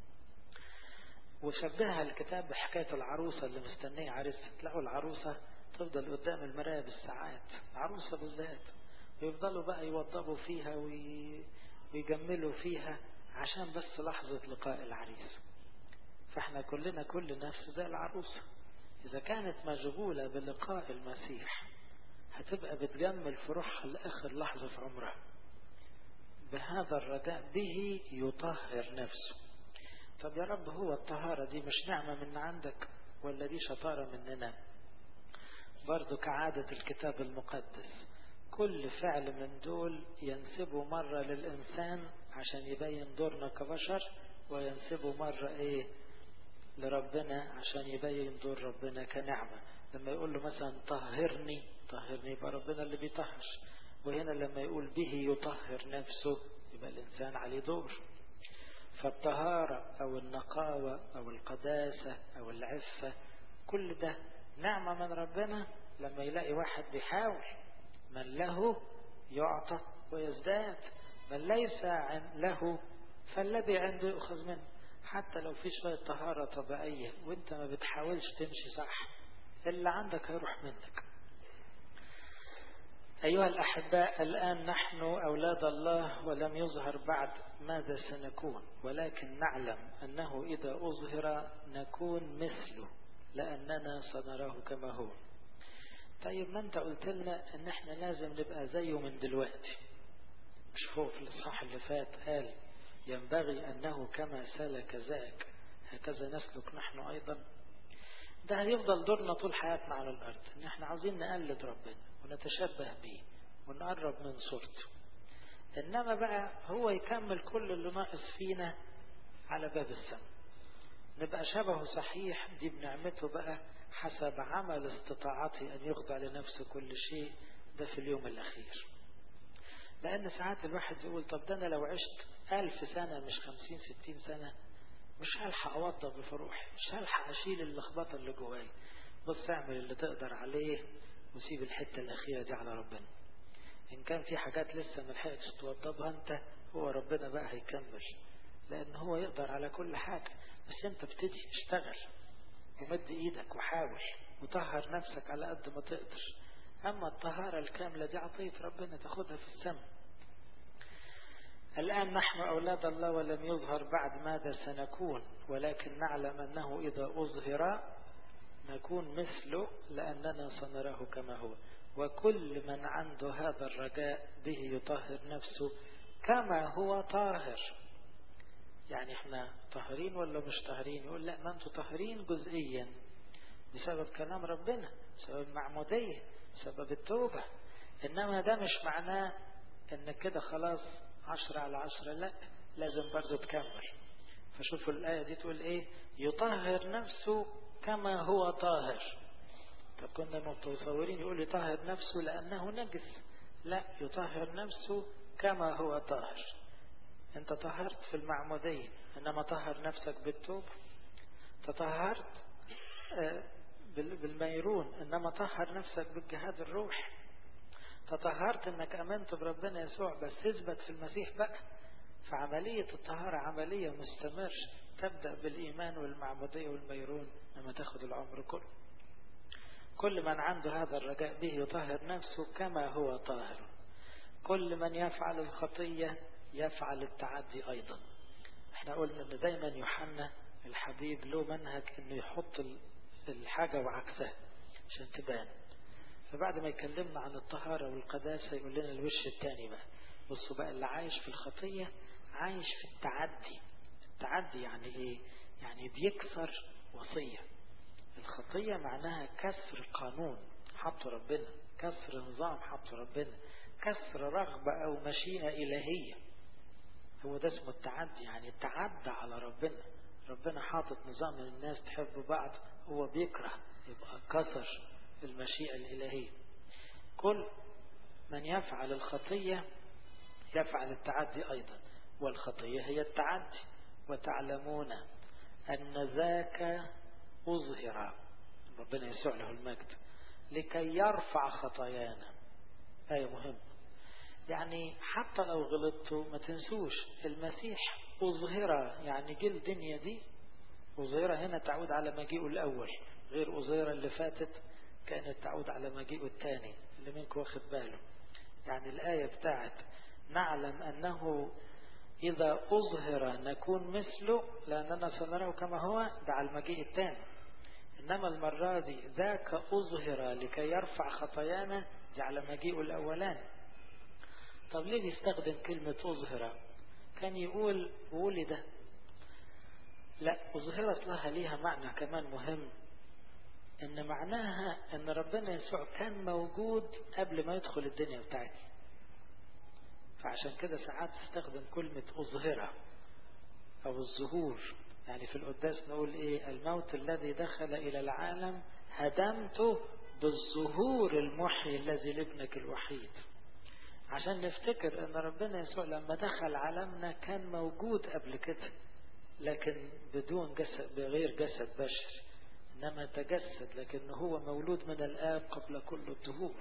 A: وشبهها الكتاب بحكاية العروسة اللي مستنية عريسها تلاقوا العروسة تفضل قدام المراية بالساعات عروسة بالذات ويفضلوا بقى يوضبوا فيها ويجملوا فيها عشان بس لحظة لقاء العريس فاحنا كلنا كل نفس زي العروسة إذا كانت مشغولة بلقاء المسيح هتبقى بتجمل في روحها لآخر لحظة في عمرها بهذا الرجاء به يطهر نفسه طب يا رب هو الطهارة دي مش نعمة من عندك ولا دي شطارة مننا برضو كعادة الكتاب المقدس كل فعل من دول ينسبه مرة للإنسان عشان يبين دورنا كبشر وينسبه مرة إيه لربنا عشان يبين دور ربنا كنعمة لما يقول له مثلا طهرني طهرني يبقى ربنا اللي بيطهر وهنا لما يقول به يطهر نفسه يبقى الإنسان عليه دور فالطهارة أو النقاوة أو القداسة أو العفة كل ده نعمة من ربنا لما يلاقي واحد بيحاول من له يعطى ويزداد من ليس له فالذي عنده يؤخذ منه حتى لو في شوية طهارة طبيعية وانت ما بتحاولش تمشي صح اللي عندك هيروح منك أيها الأحباء الآن نحن أولاد الله ولم يظهر بعد ماذا سنكون ولكن نعلم أنه إذا أظهر نكون مثله لأننا سنراه كما هو طيب ما أنت قلت لنا أن احنا لازم نبقى زيه من دلوقتي مش فوق في الإصحاح اللي فات قال ينبغي أنه كما سلك ذاك هكذا نسلك نحن أيضا ده هيفضل دورنا طول حياتنا على الأرض إن احنا عاوزين نقلد ربنا ونتشبه بيه ونقرب من صورته إنما بقى هو يكمل كل اللي ناقص فينا على باب السماء نبقى شبهه صحيح دي بنعمته بقى حسب عمل استطاعته أن يخضع لنفسه كل شيء ده في اليوم الأخير لأن ساعات الواحد يقول طب ده أنا لو عشت ألف سنة مش خمسين ستين سنة مش هلحق أوضب في روحي مش هلحق أشيل اللخبطة اللي جواي بص اعمل اللي تقدر عليه وسيب الحتة الأخيرة دي على ربنا إن كان في حاجات لسه ما لحقتش توضبها أنت هو ربنا بقى هيكمل لأن هو يقدر على كل حاجة بس أنت ابتدي اشتغل ومد إيدك وحاول وطهر نفسك على قد ما تقدر أما الطهارة الكاملة دي عطية ربنا تاخدها في السماء الآن نحن أولاد الله ولم يظهر بعد ماذا سنكون ولكن نعلم أنه إذا أظهر نكون مثله لأننا سنراه كما هو وكل من عنده هذا الرجاء به يطهر نفسه كما هو طاهر يعني احنا طاهرين ولا مش طاهرين يقول لا ما انتوا طاهرين جزئيا بسبب كلام ربنا بسبب المعمودية بسبب التوبة انما ده مش معناه ان كده خلاص عشرة على عشرة لا لازم برضو تكمل فشوفوا الآية دي تقول ايه يطهر نفسه كما هو طاهر طب كنا متصورين يقول يطهر نفسه لأنه نجس لا يطهر نفسه كما هو طاهر انت طهرت في المعمودية انما طهر نفسك بالتوبة تطهرت بالميرون انما طهر نفسك بالجهاد الروح تطهرت انك امنت بربنا يسوع بس اثبت في المسيح بقى فعملية الطهارة عملية مستمر تبدأ بالإيمان والمعمودية والميرون لما تاخد العمر كله كل من عنده هذا الرجاء به يطهر نفسه كما هو طاهر كل من يفعل الخطية يفعل التعدي أيضا احنا قلنا ان دايما يوحنا الحبيب له منهج انه يحط الحاجة وعكسها عشان تبان فبعد ما يكلمنا عن الطهارة والقداسة يقول لنا الوش الثاني بقى بصوا بقى اللي عايش في الخطية عايش في التعدي التعدي يعني ايه يعني بيكسر وصية الخطية معناها كسر قانون حطه ربنا كسر نظام حطه ربنا كسر رغبة او مشيئة الهية هو ده اسمه التعدي يعني تعدى على ربنا ربنا حاطط نظام الناس تحب بعض هو بيكره يبقى كسر المشيئة الإلهية كل من يفعل الخطية يفعل التعدي أيضا والخطية هي التعدي وتعلمون أن ذاك أظهر ربنا يسوع له المجد لكي يرفع خطايانا آية مهمة يعني حتى لو غلطتوا ما تنسوش المسيح أظهر يعني جه الدنيا دي أظهر هنا تعود على مجيئه الأول غير أظهر اللي فاتت كانت تعود على مجيئه الثاني اللي منكم واخد باله يعني الآية بتاعت نعلم أنه إذا أظهر نكون مثله لأننا سنراه كما هو ده على المجيء الثاني إنما المرة دي ذاك أظهر لكي يرفع خطايانا دي على مجيئه الأولاني طب ليه بيستخدم كلمة أظهر كان يقول ولد لا أظهرت لها ليها معنى كمان مهم ان معناها ان ربنا يسوع كان موجود قبل ما يدخل الدنيا بتاعتي فعشان كده ساعات تستخدم كلمة أظهرة أو الظهور يعني في القداس نقول إيه الموت الذي دخل إلى العالم هدمته بالظهور المحيي الذي لابنك الوحيد عشان نفتكر ان ربنا يسوع لما دخل عالمنا كان موجود قبل كده لكن بدون جسد بغير جسد بشري انما تجسد لكن هو مولود من الاب قبل كل الدهور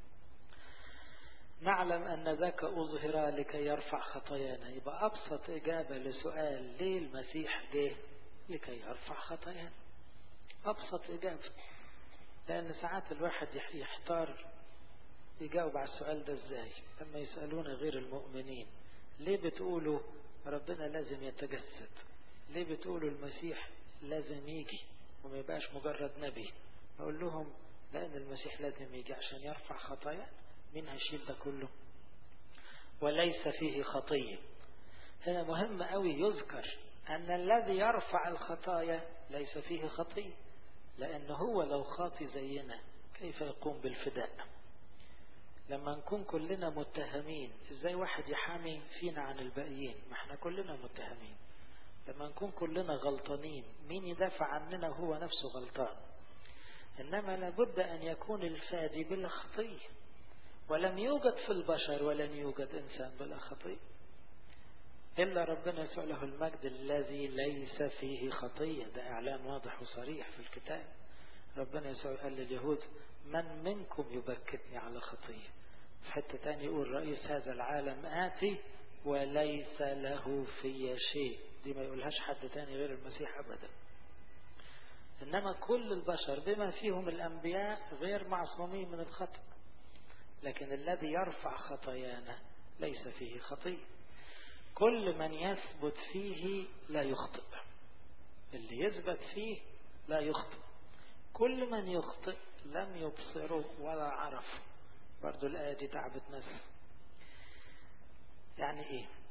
A: نعلم ان ذاك اظهر لكي يرفع خطايانا يبقى ابسط اجابه لسؤال ليه المسيح جه لكي يرفع خطايانا ابسط اجابه لان ساعات الواحد يحتار يجاوب على السؤال ده ازاي لما يسألون غير المؤمنين ليه بتقولوا ربنا لازم يتجسد ليه بتقولوا المسيح لازم يجي وما يبقاش مجرد نبي اقول لهم لان المسيح لازم يجي عشان يرفع خطايا مين هيشيل ده كله وليس فيه خطية هنا مهم قوي يذكر ان الذي يرفع الخطايا ليس فيه خطية لان هو لو خاطي زينا كيف يقوم بالفداء لما نكون كلنا متهمين ازاي واحد يحامي فينا عن الباقيين ما احنا كلنا متهمين لما نكون كلنا غلطانين مين يدافع عننا وهو نفسه غلطان انما لابد ان يكون الفادي بلا خطيه ولم يوجد في البشر ولن يوجد انسان بلا خطيه الا ربنا يسوع له المجد الذي ليس فيه خطيه ده اعلان واضح وصريح في الكتاب ربنا يسوع قال لليهود من منكم يبكتني على خطيه في حته تاني يقول رئيس هذا العالم اتي وليس له في شيء دي ما يقولهاش حد تاني غير المسيح أبدا إنما كل البشر بما فيهم الأنبياء غير معصومين من الخطأ لكن الذي يرفع خطايانا ليس فيه خطية كل من يثبت فيه لا يخطئ اللي يثبت فيه لا يخطئ كل من يخطئ لم يبصره ولا عرف برضو الآية دي تعبت نفسه يعني ايه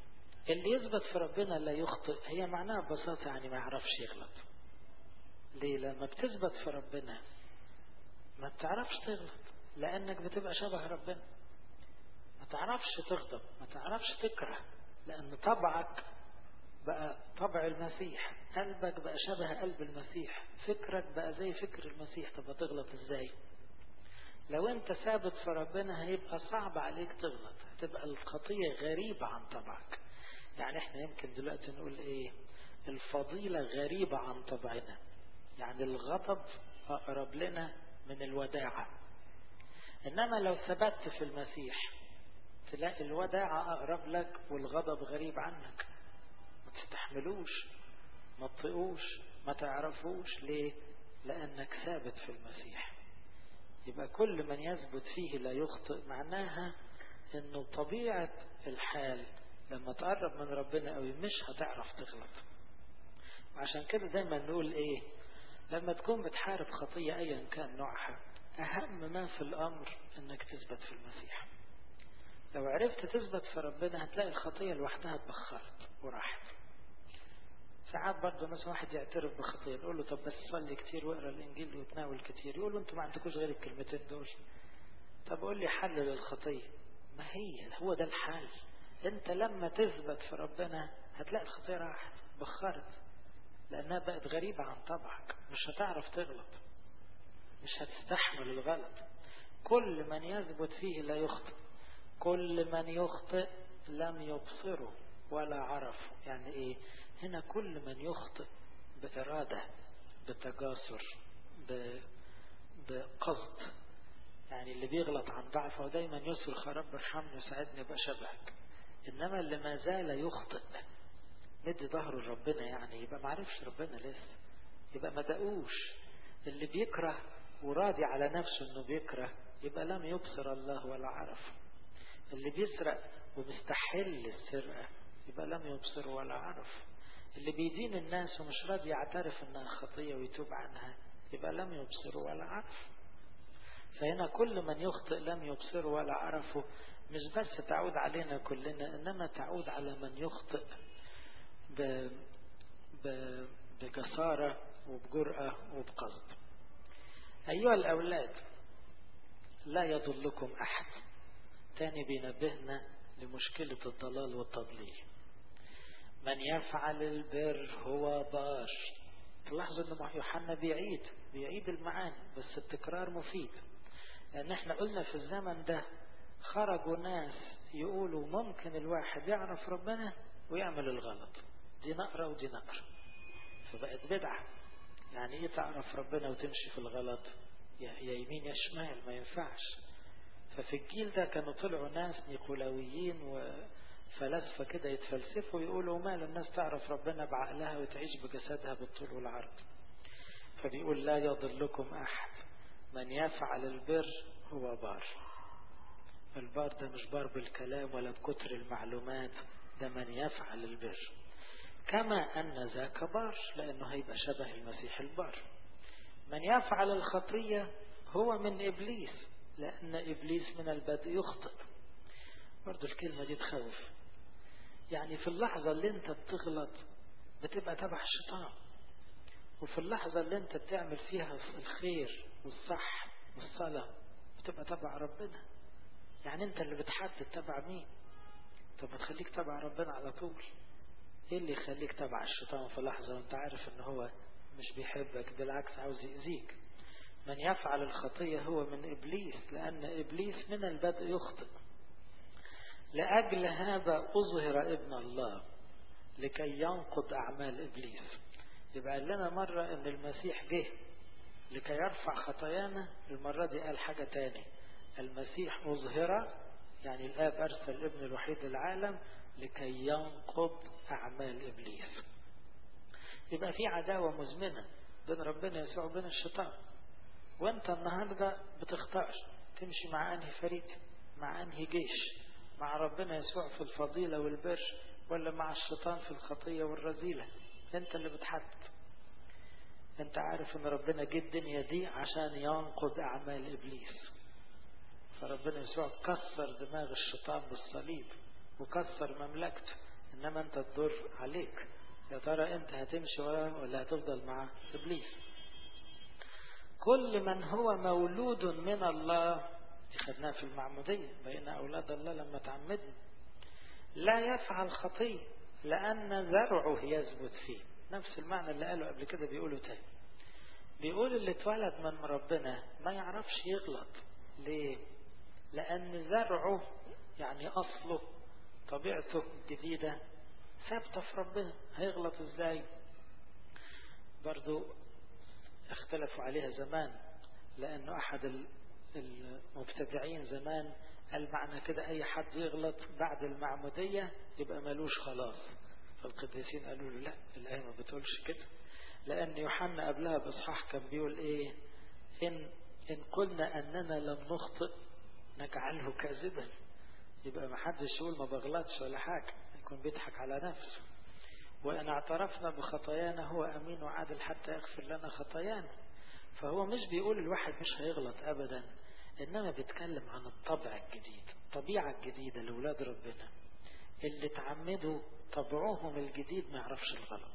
A: اللي يثبت في ربنا لا يخطئ هي معناها ببساطة يعني ما يعرفش يغلط ليه لما بتثبت في ربنا ما بتعرفش تغلط لأنك بتبقى شبه ربنا ما تعرفش تغضب ما تعرفش تكره لأن طبعك بقى طبع المسيح قلبك بقى شبه قلب المسيح فكرك بقى زي فكر المسيح طب هتغلط ازاي لو انت ثابت في ربنا هيبقى صعب عليك تغلط هتبقى الخطية غريبة عن طبعك يعني احنا يمكن دلوقتي نقول ايه الفضيلة غريبة عن طبعنا يعني الغضب اقرب لنا من الوداعة انما لو ثبت في المسيح تلاقي الوداعة اقرب لك والغضب غريب عنك ما تستحملوش ما تطيقوش ما تعرفوش ليه لانك ثابت في المسيح يبقى كل من يثبت فيه لا يخطئ معناها انه طبيعة الحال لما تقرب من ربنا قوي مش هتعرف تغلط عشان كده دايما نقول ايه لما تكون بتحارب خطية ايا كان نوعها اهم ما في الامر انك تثبت في المسيح لو عرفت تثبت في ربنا هتلاقي الخطية لوحدها اتبخرت وراحت ساعات برضه مثلا واحد يعترف بخطية نقول له طب بس صلي كتير واقرا الانجيل وتناول كتير يقول له انتوا ما عندكوش غير الكلمتين دول طب قول لي حل للخطية ما هي هو ده الحل انت لما تثبت في ربنا هتلاقي الخطية راحت بخرت لانها بقت غريبة عن طبعك مش هتعرف تغلط مش هتستحمل الغلط كل من يثبت فيه لا يخطئ كل من يخطئ لم يبصره ولا عرفه يعني ايه هنا كل من يخطئ بإرادة بتجاسر بقصد يعني اللي بيغلط عن ضعفه دايما يصرخ رب ارحمني وساعدني ابقى شبهك انما اللي ما زال يخطئ مد ظهره لربنا يعني يبقى ما عرفش ربنا لسه يبقى ما دقوش اللي بيكره وراضي على نفسه انه بيكره يبقى لم يبصر الله ولا عرف اللي بيسرق ومستحل السرقة يبقى لم يبصر ولا عرف اللي بيدين الناس ومش راضي يعترف انها خطية ويتوب عنها يبقى لم يبصر ولا عرف فهنا كل من يخطئ لم يبصر ولا عرفه مش بس تعود علينا كلنا انما تعود على من يخطئ ب... ب... بجسارة وبجرأة وبقصد أيها الأولاد لا يضلكم أحد تاني بينبهنا لمشكلة الضلال والتضليل من يفعل البر هو بار تلاحظوا ان يوحنا بيعيد بيعيد المعاني بس التكرار مفيد لان احنا قلنا في الزمن ده خرجوا ناس يقولوا ممكن الواحد يعرف ربنا ويعمل الغلط دي نقرة ودي نقرة فبقت بدعة يعني ايه تعرف ربنا وتمشي في الغلط يا يمين يا شمال ما ينفعش ففي الجيل ده كانوا طلعوا ناس نيقولاويين وفلاسفة كده يتفلسفوا يقولوا مال الناس تعرف ربنا بعقلها وتعيش بجسدها بالطول والعرض فبيقول لا يضلكم أحد من يفعل البر هو بار البار ده مش بار بالكلام ولا بكتر المعلومات ده من يفعل البر كما أن ذاك بار لأنه هيبقى شبه المسيح البار من يفعل الخطية هو من إبليس لأن إبليس من البدء يخطئ برضو الكلمة دي تخوف يعني في اللحظة اللي انت بتغلط بتبقى تبع الشيطان وفي اللحظة اللي انت بتعمل فيها الخير والصح والصلاة بتبقى تبع ربنا يعني انت اللي بتحدد تبع مين طب ما تخليك تبع ربنا على طول ايه اللي يخليك تبع الشيطان في لحظة وانت عارف ان هو مش بيحبك بالعكس عاوز يأذيك من يفعل الخطية هو من إبليس لأن إبليس من البدء يخطئ لأجل هذا أظهر ابن الله لكي ينقض أعمال إبليس يبقى قال لنا مرة أن المسيح جه لكي يرفع خطايانا المرة دي قال حاجة تاني المسيح أظهر يعني الآب أرسل ابن الوحيد العالم لكي ينقض أعمال إبليس يبقى في عداوة مزمنة بين ربنا يسوع وبين الشيطان وانت النهاردة بتختار تمشي مع انهي فريق مع انهي جيش مع ربنا يسوع في الفضيلة والبر ولا مع الشيطان في الخطية والرذيلة انت اللي بتحدد انت عارف ان ربنا جه الدنيا دي عشان ينقض اعمال ابليس فربنا يسوع كسر دماغ الشيطان بالصليب وكسر مملكته إنما أنت تضر عليك يا ترى أنت هتمشي وراه ولا هتفضل مع إبليس كل من هو مولود من الله خدناها في المعمودية بين أولاد الله لما تعمدنا لا يفعل خطية لأن زرعه يثبت فيه نفس المعنى اللي قاله قبل كده بيقوله تاني بيقول اللي اتولد من ربنا ما يعرفش يغلط ليه لأن زرعه يعني أصله طبيعته الجديدة ثابتة في ربنا هيغلط ازاي برضو اختلفوا عليها زمان لأنه أحد المبتدعين زمان قال معنى كده أي حد يغلط بعد المعمودية يبقى ملوش خلاص فالقديسين قالوا له لا الآية ما بتقولش كده لأن يوحنا قبلها بإصحاح كان بيقول إيه إن إن قلنا أننا لم نخطئ نجعله كاذبا يبقى ما حدش يقول ما بغلطش ولا حاجة يكون بيضحك على نفسه وإن اعترفنا بخطايانا هو أمين وعادل حتى يغفر لنا خطايانا فهو مش بيقول الواحد مش هيغلط أبدا إنما بيتكلم عن الطبع الجديد الطبيعة الجديدة لأولاد ربنا اللي تعمدوا طبعهم الجديد ما يعرفش الغلط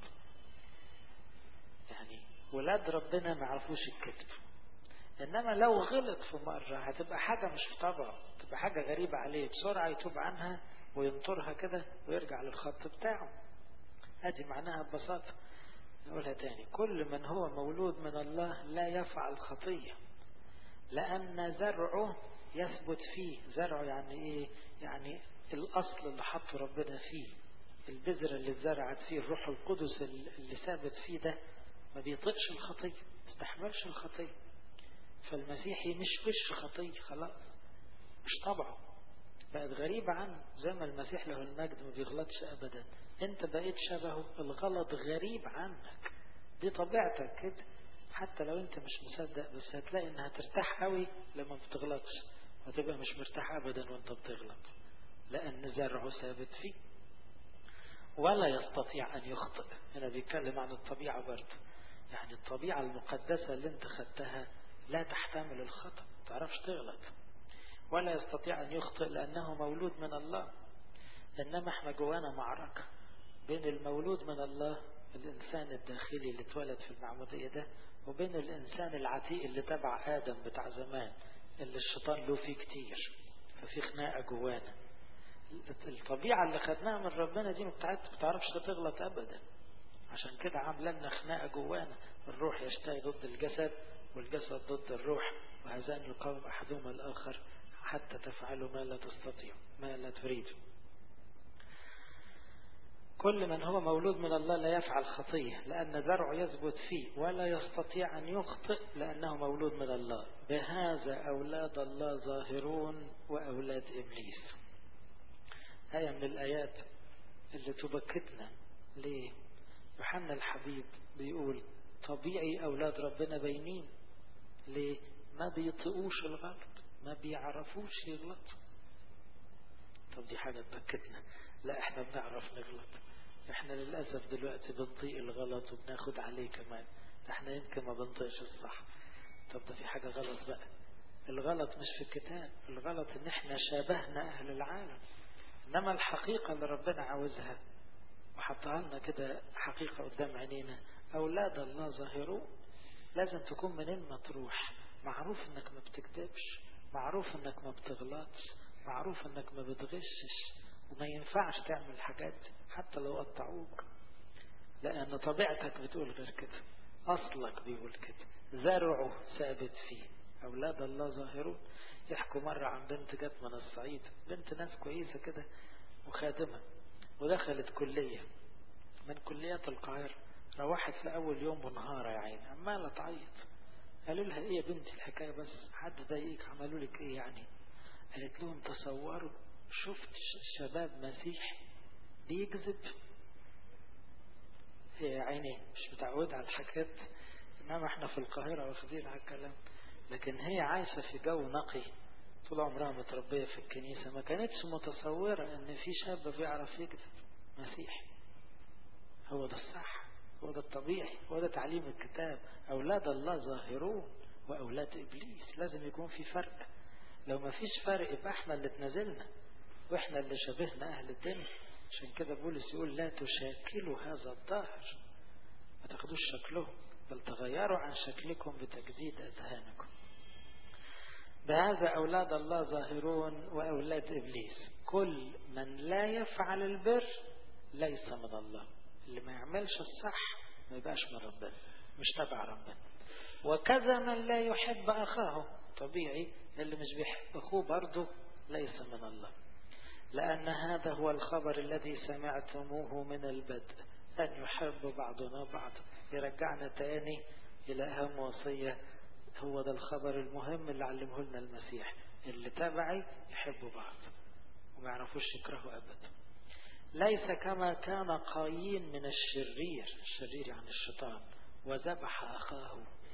A: يعني ولاد ربنا ما يعرفوش الكذب إنما لو غلط في مرة هتبقى حاجة مش في طبعه تبقى حاجة غريبة عليه بسرعة يتوب عنها وينطرها كده ويرجع للخط بتاعه هذه معناها ببساطة نقولها تاني كل من هو مولود من الله لا يفعل خطية لأن زرعه يثبت فيه زرعه يعني إيه يعني الأصل اللي حطه ربنا فيه البذرة اللي اتزرعت فيه الروح القدس اللي ثابت فيه ده ما بيطقش الخطية ما استحملش الخطية فالمسيحي مش وش خطية خلاص مش طبعه بقت غريبة عنه زي ما المسيح له المجد ما بيغلطش أبدا انت بقيت شبهه الغلط غريب عنك دي طبيعتك كده حتى لو انت مش مصدق بس هتلاقي انها ترتاح قوي لما بتغلطش وتبقى مش مرتاح ابدا وانت بتغلط لان زرعه ثابت فيه ولا يستطيع ان يخطئ هنا بيتكلم عن الطبيعة برضه يعني الطبيعة المقدسة اللي انت خدتها لا تحتمل الخطأ ما تعرفش تغلط ولا يستطيع ان يخطئ لانه مولود من الله انما احنا جوانا معركة بين المولود من الله الإنسان الداخلي اللي اتولد في المعمودية ده وبين الإنسان العتيق اللي تبع آدم بتاع زمان اللي الشيطان له فيه كتير ففي خناقة جوانا الطبيعة اللي خدناها من ربنا دي ما بتعرفش تغلط أبدا عشان كده عاملة لنا خناقة جوانا الروح يشتهي ضد الجسد والجسد ضد الروح وهذان يقاوم أحدهما الآخر حتى تفعلوا ما لا تستطيع ما لا تريدوا كل من هو مولود من الله لا يفعل خطية لأن زرعه يثبت فيه ولا يستطيع أن يخطئ لأنه مولود من الله بهذا أولاد الله ظاهرون وأولاد إبليس آية من الآيات اللي تبكتنا ليه يوحنا الحبيب بيقول طبيعي أولاد ربنا باينين ليه ما بيطيقوش الغلط ما بيعرفوش يغلطوا طب دي حاجة تبكتنا لا احنا بنعرف نغلط احنا للأسف دلوقتي بنطيق الغلط وبناخد عليه كمان احنا يمكن ما بنطيقش الصح طب ده في حاجة غلط بقى الغلط مش في الكتاب الغلط ان احنا شابهنا اهل العالم انما الحقيقة اللي ربنا عاوزها وحطها لنا كده حقيقة قدام عينينا اولاد الله ظاهرون لازم تكون منين ما تروح معروف انك ما بتكذبش معروف انك ما بتغلطش معروف انك ما بتغشش وما ينفعش تعمل الحاجات حتى لو قطعوك لأن طبيعتك بتقول غير كده أصلك بيقول كده زرعه ثابت فيه أولاد الله ظاهرون يحكوا مرة عن بنت جت من الصعيد بنت ناس كويسة كده وخادمة ودخلت كلية من كليات القاهرة روحت في أول يوم منهارة يا عيني عمالة تعيط قالوا لها إيه يا بنتي الحكاية بس حد ضايقك عملوا لك إيه يعني قالت لهم تصوروا شفت شباب مسيحي بيكذب يا عيني مش متعود على الحاجات انما احنا في القاهرة واخدين على الكلام لكن هي عايشة في جو نقي طول عمرها متربية في الكنيسة ما كانتش متصورة ان في شاب بيعرف يكذب مسيحي هو ده الصح هو ده الطبيعي هو ده تعليم الكتاب أولاد الله ظاهرون وأولاد إبليس لازم يكون في فرق لو ما فيش فرق يبقى احنا اللي تنازلنا واحنا اللي شبهنا أهل الدنيا عشان كده بولس يقول لا تشاكلوا هذا الظهر ما تاخدوش شكله بل تغيروا عن شكلكم بتجديد أذهانكم بهذا أولاد الله ظاهرون وأولاد إبليس كل من لا يفعل البر ليس من الله اللي ما يعملش الصح ما يبقاش من ربنا مش تبع ربنا وكذا من لا يحب أخاه طبيعي اللي مش بيحب أخوه برضه ليس من الله لأن هذا هو الخبر الذي سمعتموه من البدء أن يحب بعضنا بعض يرجعنا تاني إلى أهم وصية هو ده الخبر المهم اللي علمه لنا المسيح اللي تبعي يحبوا بعض وما يعرفوش يكرهوا أبدا ليس كما كان قايين من الشرير الشرير يعني الشيطان وذبح أخاه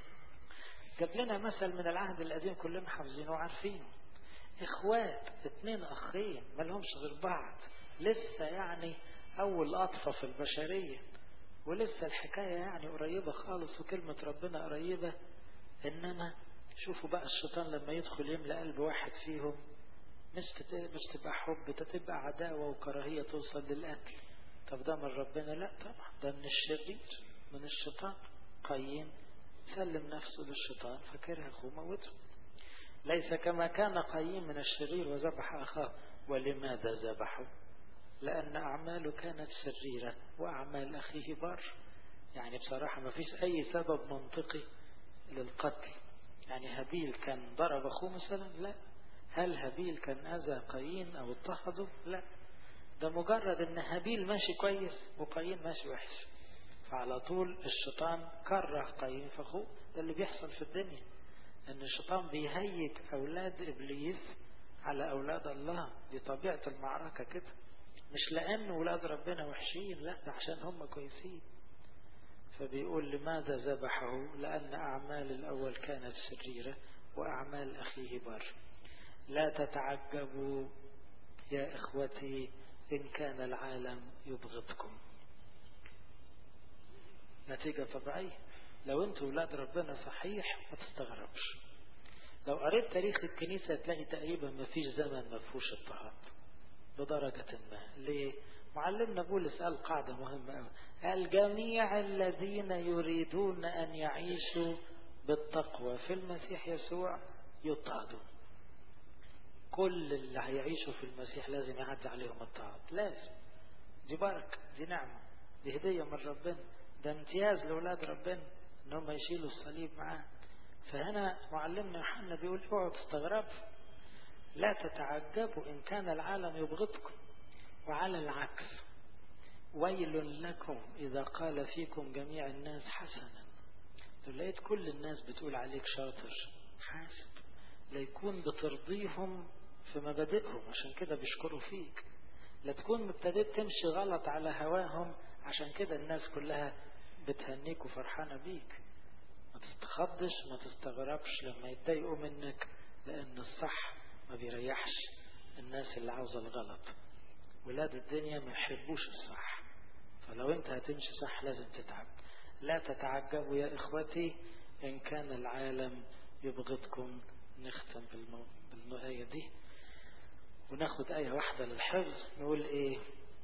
A: جاب لنا مثل من العهد القديم كلنا حافظينه وعارفينه اخوات اتنين اخين ما لهمش غير بعض لسه يعني اول قطفة في البشرية ولسه الحكاية يعني قريبة خالص وكلمة ربنا قريبة انما شوفوا بقى الشيطان لما يدخل يملأ قلب واحد فيهم مش مش تبقى حب تبقى عداوة وكراهية توصل للقتل طب ده من ربنا لا طبعا ده من الشرير من الشيطان قايين سلم نفسه للشيطان فكره اخوه موته ليس كما كان قايين من الشرير وذبح اخاه ولماذا ذبحه لان اعماله كانت شريره واعمال اخيه بر يعني بصراحه ما فيش اي سبب منطقي للقتل يعني هابيل كان ضرب اخوه مثلا لا هل هابيل كان اذى قايين او اضطهده لا ده مجرد ان هابيل ماشي كويس وقايين ماشي وحش فعلى طول الشيطان كره قايين في اخوه ده اللي بيحصل في الدنيا ان الشيطان بيهيج اولاد ابليس على اولاد الله دي طبيعة المعركة كده مش لان ولاد ربنا وحشين لا ده عشان هم كويسين فبيقول لماذا ذبحه لان اعمال الاول كانت شريرة واعمال اخيه بر لا تتعجبوا يا اخوتي ان كان العالم يبغضكم نتيجة طبيعية لو انتوا ولاد ربنا صحيح ما تستغربش لو قريت تاريخ الكنيسة تلاقي تقريبا ما فيش زمن ما فيهوش اضطهاد بدرجة ما ليه معلمنا بولس قال قاعدة مهمة قوي قال جميع الذين يريدون أن يعيشوا بالتقوى في المسيح يسوع يضطهدون كل اللي هيعيشوا في المسيح لازم يعدي عليهم اضطهاد لازم دي بركة دي نعمة دي هدية من ربنا ده امتياز لأولاد ربنا ان هم يشيلوا الصليب معاه فهنا معلمنا يوحنا بيقول اوعوا تستغربوا لا تتعجبوا ان كان العالم يبغضكم وعلى العكس ويل لكم اذا قال فيكم جميع الناس حسنا لو لقيت كل الناس بتقول عليك شاطر حاسب ليكون بترضيهم في مبادئهم عشان كده بيشكروا فيك لا تكون ابتديت تمشي غلط على هواهم عشان كده الناس كلها بتهنيك وفرحانة بيك ما تستخضش ما تستغربش لما يتضايقوا منك لأن الصح ما بيريحش الناس اللي عاوزة الغلط ولاد الدنيا ما يحبوش الصح فلو انت هتمشي صح لازم تتعب لا تتعجبوا يا إخوتي إن كان العالم يبغضكم نختم بالمو... بالآية دي وناخد آية واحدة للحفظ نقول إيه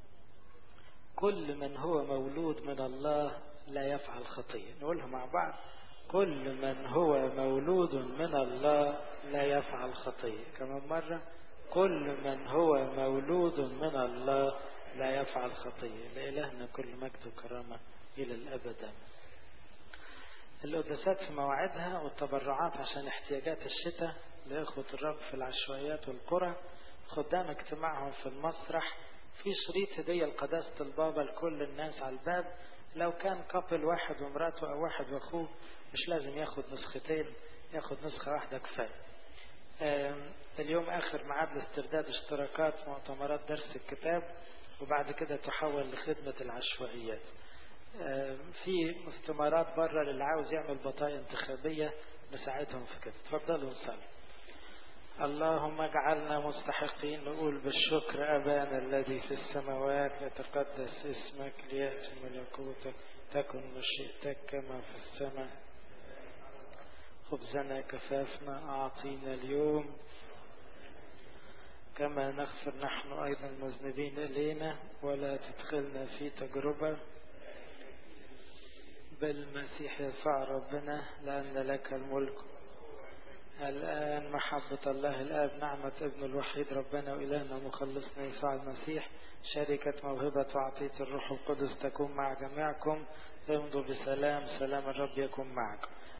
A: كل من هو مولود من الله لا يفعل خطية نقولها مع بعض كل من هو مولود من الله لا يفعل خطية كمان مرة كل من هو مولود من الله لا يفعل خطية لإلهنا كل مجد وكرامة إلى الأبد القداسات في مواعيدها والتبرعات عشان احتياجات الشتاء لإخوة الرب في العشوائيات والقرى خدام اجتماعهم في المسرح في شريط هدية لقداسة البابا لكل الناس على الباب لو كان كابل واحد ومراته أو واحد وأخوه مش لازم ياخد نسختين ياخد نسخة واحدة كفاية اليوم آخر ميعاد لاسترداد اشتراكات مؤتمرات درس الكتاب وبعد كده تحول لخدمة العشوائيات في استمارات بره للي عاوز يعمل بطايق انتخابية نساعدهم في كده تفضلوا نصلي اللهم اجعلنا مستحقين نقول بالشكر أبانا الذي في السماوات يتقدس اسمك ليأتي ملكوتك تكن مشيئتك كما في السماء خبزنا كفافنا أعطينا اليوم كما نغفر نحن أيضا المذنبين إلينا ولا تدخلنا في تجربة بالمسيح يسوع ربنا لأن لك الملك الآن محبة الله الآب نعمة ابن الوحيد ربنا وإلهنا مخلصنا يسوع المسيح شركة موهبة وعطية الروح القدس تكون مع جميعكم امضوا بسلام سلام الرب يكون معكم